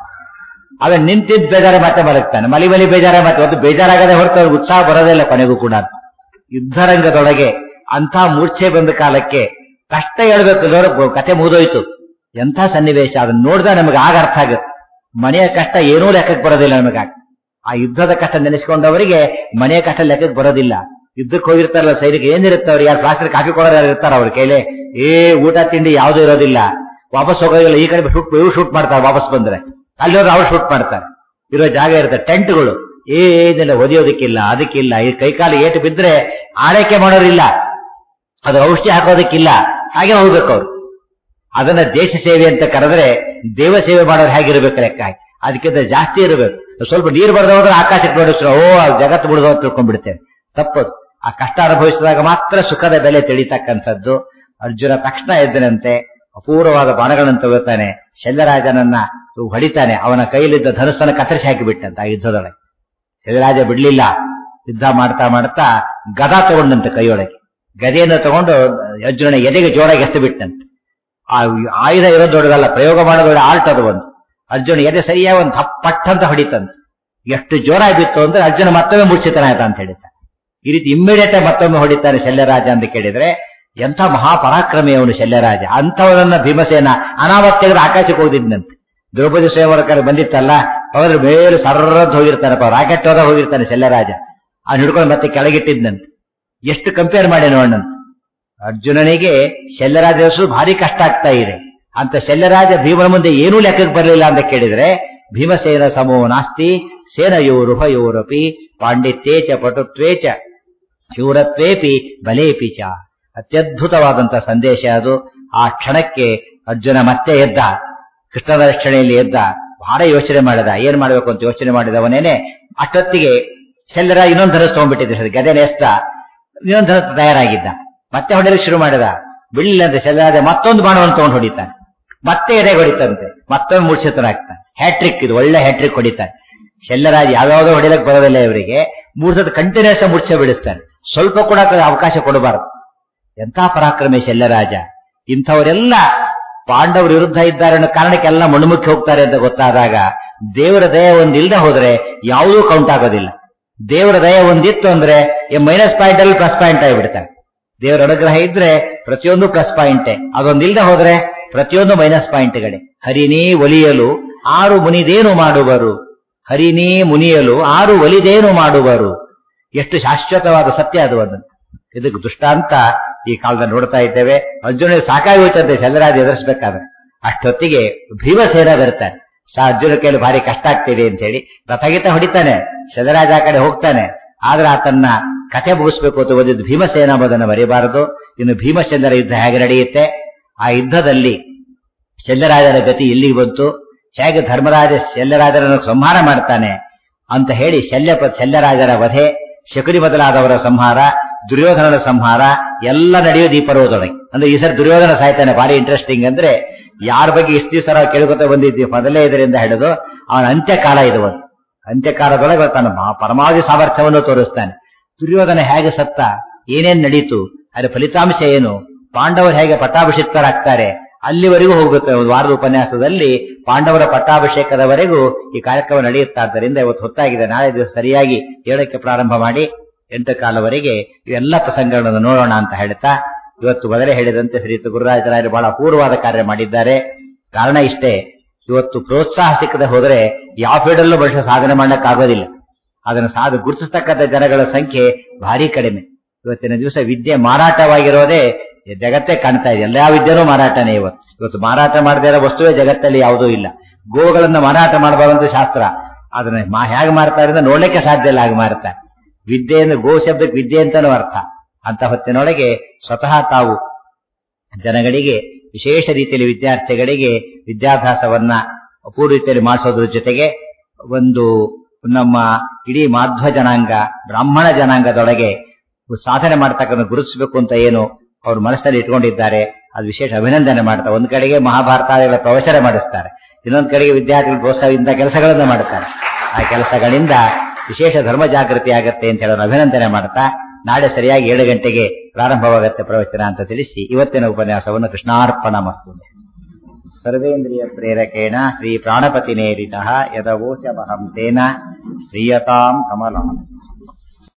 ಅವ ನಿಂತಿದ್ದ ಬೇಜಾರ ಮತ್ತೆ ಮಲಗ್ತಾನೆ ಮಲಿ ಮಲಿ ಬೇಜಾರ ಮತ್ತೆ ಒಂದು ಬೇಜಾರಾಗದೆ ಹೊರತು ಅವ್ರಿಗೆ ಉತ್ಸಾಹ ಬರೋದಿಲ್ಲ ಕೊನೆಗೂ ಕೂಡ ಯುದ್ಧರಂಗದೊಳಗೆ ಅಂಥ ಮೂರ್ಛೆ ಬಂದ ಕಾಲಕ್ಕೆ ಕಷ್ಟ ಹೇಳ್ಬೇಕು ಎಲ್ಲರೂ ಕತೆ ಮುಗಿದೋಯ್ತು ಎಂಥ ಸನ್ನಿವೇಶ ಅದನ್ನ ನೋಡಿದ್ರೆ ನಮಗೆ ಆಗ ಅರ್ಥ ಆಗುತ್ತೆ ಮನೆಯ ಕಷ್ಟ ಏನೂ ಲೆಕ್ಕಕ್ಕೆ ಬರೋದಿಲ್ಲ ನಮಗಾಗ ಆ ಯುದ್ಧದ ಕಷ್ಟ ನೆನೆಸ್ಕೊಂಡವರಿಗೆ ಮನೆಯ ಕಷ್ಟ ಲೆಕ್ಕಕ್ಕೆ ಬರೋದಿಲ್ಲ ಯುದ್ಧಕ್ಕೆ ಹೋಗಿರ್ತಾರಲ್ಲ ಸೈನಿಕ ಏನಿರುತ್ತೆ ಅವ್ರು ಯಾರು ಫ್ಲಾಸ್ಟರ್ ಕಾಫಿ ಕೊಡೋರು ಇರ್ತಾರ ಅವ್ರ ಕೈಲಿ ಏ ಊಟ ತಿಂಡಿ ಯಾವ್ದು ಇರೋದಿಲ್ಲ ವಾಪಸ್ ಹೋಗೋದಿಲ್ಲ ಈ ಕಡೆ ಶೂಟ್ ಇವ್ರು ಶೂಟ್ ಮಾಡ್ತಾರೆ ವಾಪಸ್ ಬಂದ್ರೆ ಅಲ್ಲಿ ಹೋದ್ರೆ ಅವ್ರು ಶೂಟ್ ಮಾಡ್ತಾರೆ ಇರೋ ಜಾಗ ಇರುತ್ತೆ ಟೆಂಟ್ಗಳು ಏನಿಲ್ಲ ಒದಿಯೋದಕ್ಕಿಲ್ಲ ಅದಕ್ಕಿಲ್ಲ ಈ ಕೈಕಾಲು ಏಟು ಬಿದ್ರೆ ಆರೈಕೆ ಮಾಡೋರಿಲ್ಲ ಅದು ಔಷಧಿ ಹಾಕೋದಕ್ಕಿಲ್ಲ ಹಾಗೆ ಹೋಗ್ಬೇಕು ಅವ್ರು ಅದನ್ನ ದೇಶ ಸೇವೆ ಅಂತ ಕರೆದ್ರೆ ದೇವ ಸೇವೆ ಮಾಡೋರು ಹೇಗಿರ್ಬೇಕು ಲೆಕ್ಕ ಹಾಕಿ ಅದಕ್ಕಿಂತ ಜಾಸ್ತಿ ಇರಬೇಕು ಸ್ವಲ್ಪ ನೀರು ಬರೆದ ಹೋದ್ರೆ ಆಕಾಶಕ್ಕೆ ನೋಡಿಸ್ರು ಓ ಜಗತ್ತು ಬಿಡೋದು ಅಂತ ತಿಳ್ಕೊಂಡ್ಬಿಡ್ತೇವೆ ತಪ್ಪದು ಆ ಕಷ್ಟ ಅನುಭವಿಸಿದಾಗ ಮಾತ್ರ ಸುಖದ ಬೆಲೆ ತಿಳಿತಕ್ಕಂಥದ್ದು ಅರ್ಜುನ ತಕ್ಷಣ ಎದ್ದನಂತೆ ಅಪೂರ್ವವಾದ ಬಾಣಗಳನ್ನು ತಗೋತಾನೆ ಶಲ್ಯರಾಜನನ್ನ ಹೊಡಿತಾನೆ ಅವನ ಕೈಲಿದ್ದ ಧನುಸ್ಸನ್ನು ಕತ್ತರಿಸಿ ಹಾಕಿಬಿಟ್ಟಂತ ಆ ಯುದ್ಧದೊಳಗೆ ಶಲ್ಯರಾಜ ಬಿಡ್ಲಿಲ್ಲ ಯುದ್ಧ ಮಾಡ್ತಾ ಮಾಡ್ತಾ ಗದಾ ತಗೊಂಡಂತೆ ಕೈಯೊಳಗೆ ಗದೆಯನ್ನು ತಗೊಂಡು ಅರ್ಜುನನ ಎದೆಗೆ ಜೋರಾಗಿ ಎತ್ತು ಬಿಟ್ಟಂತೆ ಆ ಆಯುಧ ಇರೋದು ದೊಡ್ಡದಲ್ಲ ಪ್ರಯೋಗ ಮಾಡೋದು ಆಲ್ಟ್ ಅದು ಒಂದು ಅರ್ಜುನ ಎದೆ ಸರಿಯಾಗಿ ಒಂದು ಪಟ್ ಅಂತ ಹೊಡಿತಂತೆ ಎಷ್ಟು ಜೋರಾಗಿ ಬಿತ್ತು ಅಂದ್ರೆ ಅರ್ಜುನ ಮತ್ತೊಮ್ಮೆ ಮೂರ್ಛಿತನಾಯ್ತ ಅಂತ ಹೇಳಿದ್ದ ಈ ರೀತಿ ಇಮ್ಮಿಡಿಯೇಟ್ ಮತ್ತೊಮ್ಮೆ ಹೊಡಿತಾನೆ ಶಲ್ಯರಾಜ ಅಂತ ಕೇಳಿದ್ರೆ ಎಂಥ ಮಹಾಪರಾಕ್ರಮಿ ಅವನು ಶಲ್ಯರಾಜ ಅಂಥವನನ್ನ ಭೀಮಸೇನ ಅನಾವತ್ ತೆಗೆದು ಆಕಾಶಕ್ಕೆ ಹೋಗಿದ್ನಂತೆ ದ್ರೌಪದಿ ಸ್ವಯಂವರಕ್ಕೆ ಬಂದಿತ್ತಲ್ಲ ಅವರು ಮೇಲೆ ಸರ್ರದ್ದು ಹೋಗಿರ್ತಾನಪ್ಪ ರಾಕೆಟ್ ಹೋದ ಹೋಗಿರ್ತಾನೆ ಶಲ್ಯರಾಜ ಅವ್ನು ಹಿಡ್ಕೊಂಡು ಮತ್ತೆ ಕೆಳಗಿಟ್ಟಿದ್ನಂತೆ ಎಷ್ಟು ಕಂಪೇರ್ ಮಾಡಿ ನೋಡಂತ ಅರ್ಜುನನಿಗೆ ಶಲ್ಯರಾಜ ಹೆಸರು ಭಾರಿ ಕಷ್ಟ ಆಗ್ತಾ ಇದೆ ಅಂತ ಶಲ್ಯರಾಜ ಭೀಮನ ಮುಂದೆ ಏನೂ ಲೆಕ್ಕಕ್ಕೆ ಬರಲಿಲ್ಲ ಅಂತ ಕೇಳಿದ್ರೆ ಭೀಮಸೇನ ಸಮೋ ನಾಸ್ತಿ ಸೇನಯೋರುಭಯೋರಪಿ ಪಾಂಡಿತ್ಯೇ ಚ ಪಟುತ್ವೇ ಚ ಶೂರತ್ವೇಪಿ ಬಲೇಪಿ ಚ ಅತ್ಯದ್ಭುತವಾದಂತಹ ಸಂದೇಶ ಅದು ಆ ಕ್ಷಣಕ್ಕೆ ಅರ್ಜುನ ಮತ್ತೆ ಎದ್ದ ಕೃಷ್ಣನ ರಕ್ಷಣೆಯಲ್ಲಿ ಎದ್ದ ಬಹಳ ಯೋಚನೆ ಮಾಡಿದ ಏನ್ ಮಾಡಬೇಕು ಅಂತ ಯೋಚನೆ ಮಾಡಿದವನೇನೆ ಅಷ್ಟೊತ್ತಿಗೆ ಶಲ್ಯರ ಇನ್ನೊಂದು ಧನಸ್ ತಗೊಂಡ್ಬಿಟ್ಟಿದ್ದ ಗದೆ ನೆಸ್ತ ಇನ್ನೊಂದು ಧನಸ್ ತಯಾರಾಗಿದ್ದ ಮತ್ತೆ ಹೊಡೆಯಲು ಶುರು ಮಾಡಿದ ಬಿಳಿಲ್ಲ ಅಂತ ಶಲ್ಯರಾಜ ಮತ್ತೊಂದು ಬಾಣವನ್ನು ತಗೊಂಡು ಹೊಡಿತಾನೆ ಮತ್ತೆ ಎದೆ ಹೊಡಿತಂತೆ ಮತ್ತೊಂದು ಮೂರ್ಛಿತನಾಗ್ತಾನೆ ಹ್ಯಾಟ್ರಿಕ್ ಇದು ಒಳ್ಳೆ ಹ್ಯಾಟ್ರಿಕ್ ಹೊಡಿತಾನೆ ಶಲ್ಯರಾಜ ಯಾವ್ಯಾವುದೋ ಹೊಡಿಲಕ್ಕೆ ಬರೋದಿಲ್ಲ ಇವರಿಗೆ ಮೂರ್ ಸತ ಕಂಟಿನ್ಯೂಸ್ ಮೂರ್ಛೆ ಬಿಡಿಸ್ತಾನೆ ಸ್ವಲ್ಪ ಕೂಡ ಅವಕಾಶ ಕೊಡಬಾರದು ಎಂಥ ಪರಾಕ್ರಮಿ ಶಲ್ಯರಾಜ ಇಂಥವರೆಲ್ಲ ಪಾಂಡವರ ವಿರುದ್ಧ ಇದ್ದಾರೆ ಅನ್ನೋ ಕಾರಣಕ್ಕೆಲ್ಲ ಮಣ್ಣುಮುಖಿ ಹೋಗ್ತಾರೆ ಅಂತ ಗೊತ್ತಾದಾಗ ದೇವರ ದಯ ಒಂದಿಲ್ಲದೆ ಹೋದ್ರೆ ಯಾವುದೂ ಕೌಂಟ್ ಆಗೋದಿಲ್ಲ ದೇವರ ದಯ ಒಂದಿತ್ತು ಅಂದ್ರೆ ಮೈನಸ್ ಪಾಯಿಂಟ್ ಅಲ್ಲಿ ಪ್ಲಸ್ ಪಾಯಿಂಟ್ ಆಗಿಬಿಡ್ತಾರೆ ದೇವರ ಅನುಗ್ರಹ ಇದ್ರೆ ಪ್ರತಿಯೊಂದು ಪ್ಲಸ್ ಪಾಯಿಂಟೇ ಅದೊಂದಿಲ್ಲದೆ ಹೋದ್ರೆ ಪ್ರತಿಯೊಂದು ಮೈನಸ್ ಪಾಯಿಂಟ್ಗಳೇ ಹರಿನೇ ಒಲಿಯಲು ಆರು ಮುನಿದೇನು ಮಾಡುವರು ಹರಿನೇ ಮುನಿಯಲು ಆರು ಒಲಿದೇನು ಮಾಡುವರು ಎಷ್ಟು ಶಾಶ್ವತವಾದ ಸತ್ಯ ಅದು ಅದನ್ನು ಇದಕ್ಕೆ ದೃಷ್ಟಾಂತ ಈ ಕಾಲದಲ್ಲಿ ನೋಡ್ತಾ ಇದ್ದೇವೆ ಅರ್ಜುನ ಸಾಕಾಗಿ ಹೋಯ್ತಂತೆ ಚಂದ್ರಾಜ್ ಎದುರಿಸ್ಬೇಕಾದ್ರೆ ಅಷ್ಟೊತ್ತಿಗೆ ಭೀಮಸೇನ ಬರ್ತಾನೆ ಸಾ ಅರ್ಜುನ ಕೈಲಿ ಭಾರಿ ಕಷ್ಟ ಆಗ್ತಿದೆ ಅಂತ ಹೇಳಿ ರಥಗೀತ ಹೊಡಿತಾನೆ ಚಂದ್ರರಾಜ ಆ ಕಡೆ ಹೋಗ್ತಾನೆ ಆದ್ರೆ ಆತನ್ನ ಕಥೆ ಮುಗಿಸ್ಬೇಕು ಅಂತ ಓದಿದ್ದು ಭೀಮಸೇನ ಎಂಬುದನ್ನು ಮರೆಯಬಾರದು ಇನ್ನು ಭೀಮಚಂದ್ರ ಯುದ್ಧ ಹೇಗೆ ನಡೆಯುತ್ತೆ ಆ ಯುದ್ಧದಲ್ಲಿ ಶಲ್ಯರಾಜರ ಗತಿ ಎಲ್ಲಿಗೆ ಬಂತು ಹೇಗೆ ಧರ್ಮರಾಜ ಶಲ್ಯರಾಜರನ್ನು ಸಂಹಾರ ಮಾಡ್ತಾನೆ ಅಂತ ಹೇಳಿ ಶಲ್ಯ ಶಲ್ಯರಾಜರ ವಧೆ ಶಕುನಿ ಮೊದಲಾದವರ ಸಂಹಾರ ದುರ್ಯೋಧನರ ಸಂಹಾರ ಎಲ್ಲ ನಡೆಯೋದು ಈ ಪರ್ವದೊಳಗೆ ಅಂದ್ರೆ ಈ ಸರಿ ದುರ್ಯೋಧನ ಸಾಯ್ತಾನೆ ಭಾರಿ ಇಂಟ್ರೆಸ್ಟಿಂಗ್ ಅಂದ್ರೆ ಯಾರ ಬಗ್ಗೆ ಇಷ್ಟು ದಿವಸ ನಾವು ಕೇಳ್ಕೊತಾ ಬಂದಿದ್ವಿ ಮೊದಲೇ ಇದರಿಂದ ಹಿಡಿದು ಅವನ ಅಂತ್ಯಕಾಲ ಇದು ಒಂದು ಅಂತ್ಯಕಾಲದೊಳಗೆ ತನ್ನ ಮಹಾ- ಪರಮಾವಧಿ ಸಾಮರ್ಥ್ಯವನ್ನು ತೋರಿಸ್ತಾನೆ ದುರ್ಯೋಧನ ಹೇಗೆ ಸತ್ತ ಏನೇನ್ ನಡೀತು ಅದರ ಫಲಿತಾಂಶ ಏನು ಪಾಂಡವರು ಹೇಗೆ ಪಟ್ಟಾಭಿಷಿಕ್ತರಾಗ್ತಾರೆ ಅಲ್ಲಿವರೆಗೂ ಹೋಗುತ್ತೆ ಒಂದು ವಾರದ ಉಪನ್ಯಾಸದಲ್ಲಿ ಪಾಂಡವರ ಪಟ್ಟಾಭಿಷೇಕದವರೆಗೂ ಈ ಕಾರ್ಯಕ್ರಮ ನಡೆಯುತ್ತಾದ್ದರಿಂದ ಇವತ್ತು ಹೊತ್ತಾಗಿದೆ ನಾಳೆ ದಿವಸ ಸರಿಯಾಗಿ ಏಳಕ್ಕೆ ಪ್ರಾರಂಭ ಮಾಡಿ ಎಂಟು ಕಾಲವರೆಗೆ ಇವೆಲ್ಲ ಪ್ರಸಂಗಗಳನ್ನು ನೋಡೋಣ ಅಂತ ಹೇಳ್ತಾ ಇವತ್ತು ಮೊದಲೇ ಹೇಳಿದಂತೆ ಶ್ರೀಯುತ ಗುರುರಾಜರಾಯರು ಬಹಳ ಅಪೂರ್ವವಾದ ಕಾರ್ಯ ಮಾಡಿದ್ದಾರೆ ಕಾರಣ ಇಷ್ಟೇ ಇವತ್ತು ಪ್ರೋತ್ಸಾಹ ಸಿಕ್ಕದೆ ಹೋದರೆ ಯಾವ ಫೀಲ್ಡಲ್ಲೂ ಬಹುಶಃ ಸಾಧನೆ ಮಾಡಕ್ಕಾಗೋದಿಲ್ಲ ಅದನ್ನು ಸಾಧ ಗುರುತಿಸ್ತಕ್ಕಂಥ ಜನಗಳ ಸಂಖ್ಯೆ ಭಾರಿ ಕಡಿಮೆ ಇವತ್ತಿನ ದಿವಸ ವಿದ್ಯೆ ಮಾರಾಟವಾಗಿರೋದೇ ಜಗತ್ತೇ ಕಾಣ್ತಾ ಇದೆ ಎಲ್ಲಾ ವಿದ್ಯೆನೂ ಮಾರಾಟನೇ ಇವತ್ತು ಇವತ್ತು ಮಾರಾಟ ಮಾಡದೇ ಇರೋ ವಸ್ತುವೇ ಜಗತ್ತಲ್ಲಿ ಯಾವುದೂ ಇಲ್ಲ ಗೋಗಳನ್ನ ಮಾರಾಟ ಮಾಡಬಾರಂತ ಶಾಸ್ತ್ರ ಅದನ್ನ ಮಾ ಹೇಗೆ ಮಾರ್ತಾರೆ ಅಂದ್ರೆ ನೋಡ್ಲಿಕ್ಕೆ ಸಾಧ್ಯ ಇಲ್ಲ ಹಾಗೆ ಮಾರ್ತಾರೆ ವಿದ್ಯೆ ಅಂದ್ರೆ ಗೋ ಶಬ್ದಕ್ಕೆ ವಿದ್ಯೆ ಅಂತಾನೂ ಅರ್ಥ ಅಂತ ಹೊತ್ತಿನೊಳಗೆ ಸ್ವತಃ ತಾವು ಜನಗಳಿಗೆ ವಿಶೇಷ ರೀತಿಯಲ್ಲಿ ವಿದ್ಯಾರ್ಥಿಗಳಿಗೆ ವಿದ್ಯಾಭ್ಯಾಸವನ್ನ ಅಪೂರ್ವ ರೀತಿಯಲ್ಲಿ ಮಾಡಿಸೋದ್ರ ಜೊತೆಗೆ ಒಂದು ನಮ್ಮ ಇಡೀ ಮಾಧ್ವ ಜನಾಂಗ ಬ್ರಾಹ್ಮಣ ಜನಾಂಗದೊಳಗೆ ಸಾಧನೆ ಮಾಡ್ತಕ್ಕಂಥ ಗುರುತಿಸಬೇಕು ಅಂತ ಏನು ಅವ್ರ ಮನಸ್ಸಲ್ಲಿ ಇಟ್ಕೊಂಡಿದ್ದಾರೆ ಅದು ವಿಶೇಷ ಅಭಿನಂದನೆ ಮಾಡ್ತಾ ಒಂದ್ ಕಡೆಗೆ ಮಹಾಭಾರತಾದಿಗಳ ಪ್ರವಚನ ಮಾಡಿಸ್ತಾರೆ ಇನ್ನೊಂದ್ ಕಡೆಗೆ ವಿದ್ಯಾರ್ಥಿಗಳು ಪ್ರೋತ್ಸಾಹದಿಂದ ಕೆಲಸಗಳನ್ನ ಮಾಡುತ್ತಾರೆ ಆ ಕೆಲಸಗಳಿಂದ ವಿಶೇಷ ಧರ್ಮ ಜಾಗೃತಿ ಆಗತ್ತೆ ಅಂತ ಹೇಳೋರು ಅಭಿನಂದನೆ ಮಾಡ್ತಾ ನಾಳೆ ಸರಿಯಾಗಿ ಏಳು ಗಂಟೆಗೆ ಪ್ರಾರಂಭವಾಗತ್ತೆ ಪ್ರವಚನ ಅಂತ ತಿಳಿಸಿ ಇವತ್ತಿನ ಉಪನ್ಯಾಸವನ್ನು ಕೃಷ್ಣಾರ್ಪಣ ಮಸ್ತು ಸರ್ವೇಂದ್ರಿಯ ಪ್ರೇರಕೇಣ ಶ್ರೀ ಪ್ರಾಣಪತಿ ನೇರಿತ ಯದವೋಚಮಹಂ ತೇನ ಶ್ರೀಯತಾಂ ಕಮಲಂ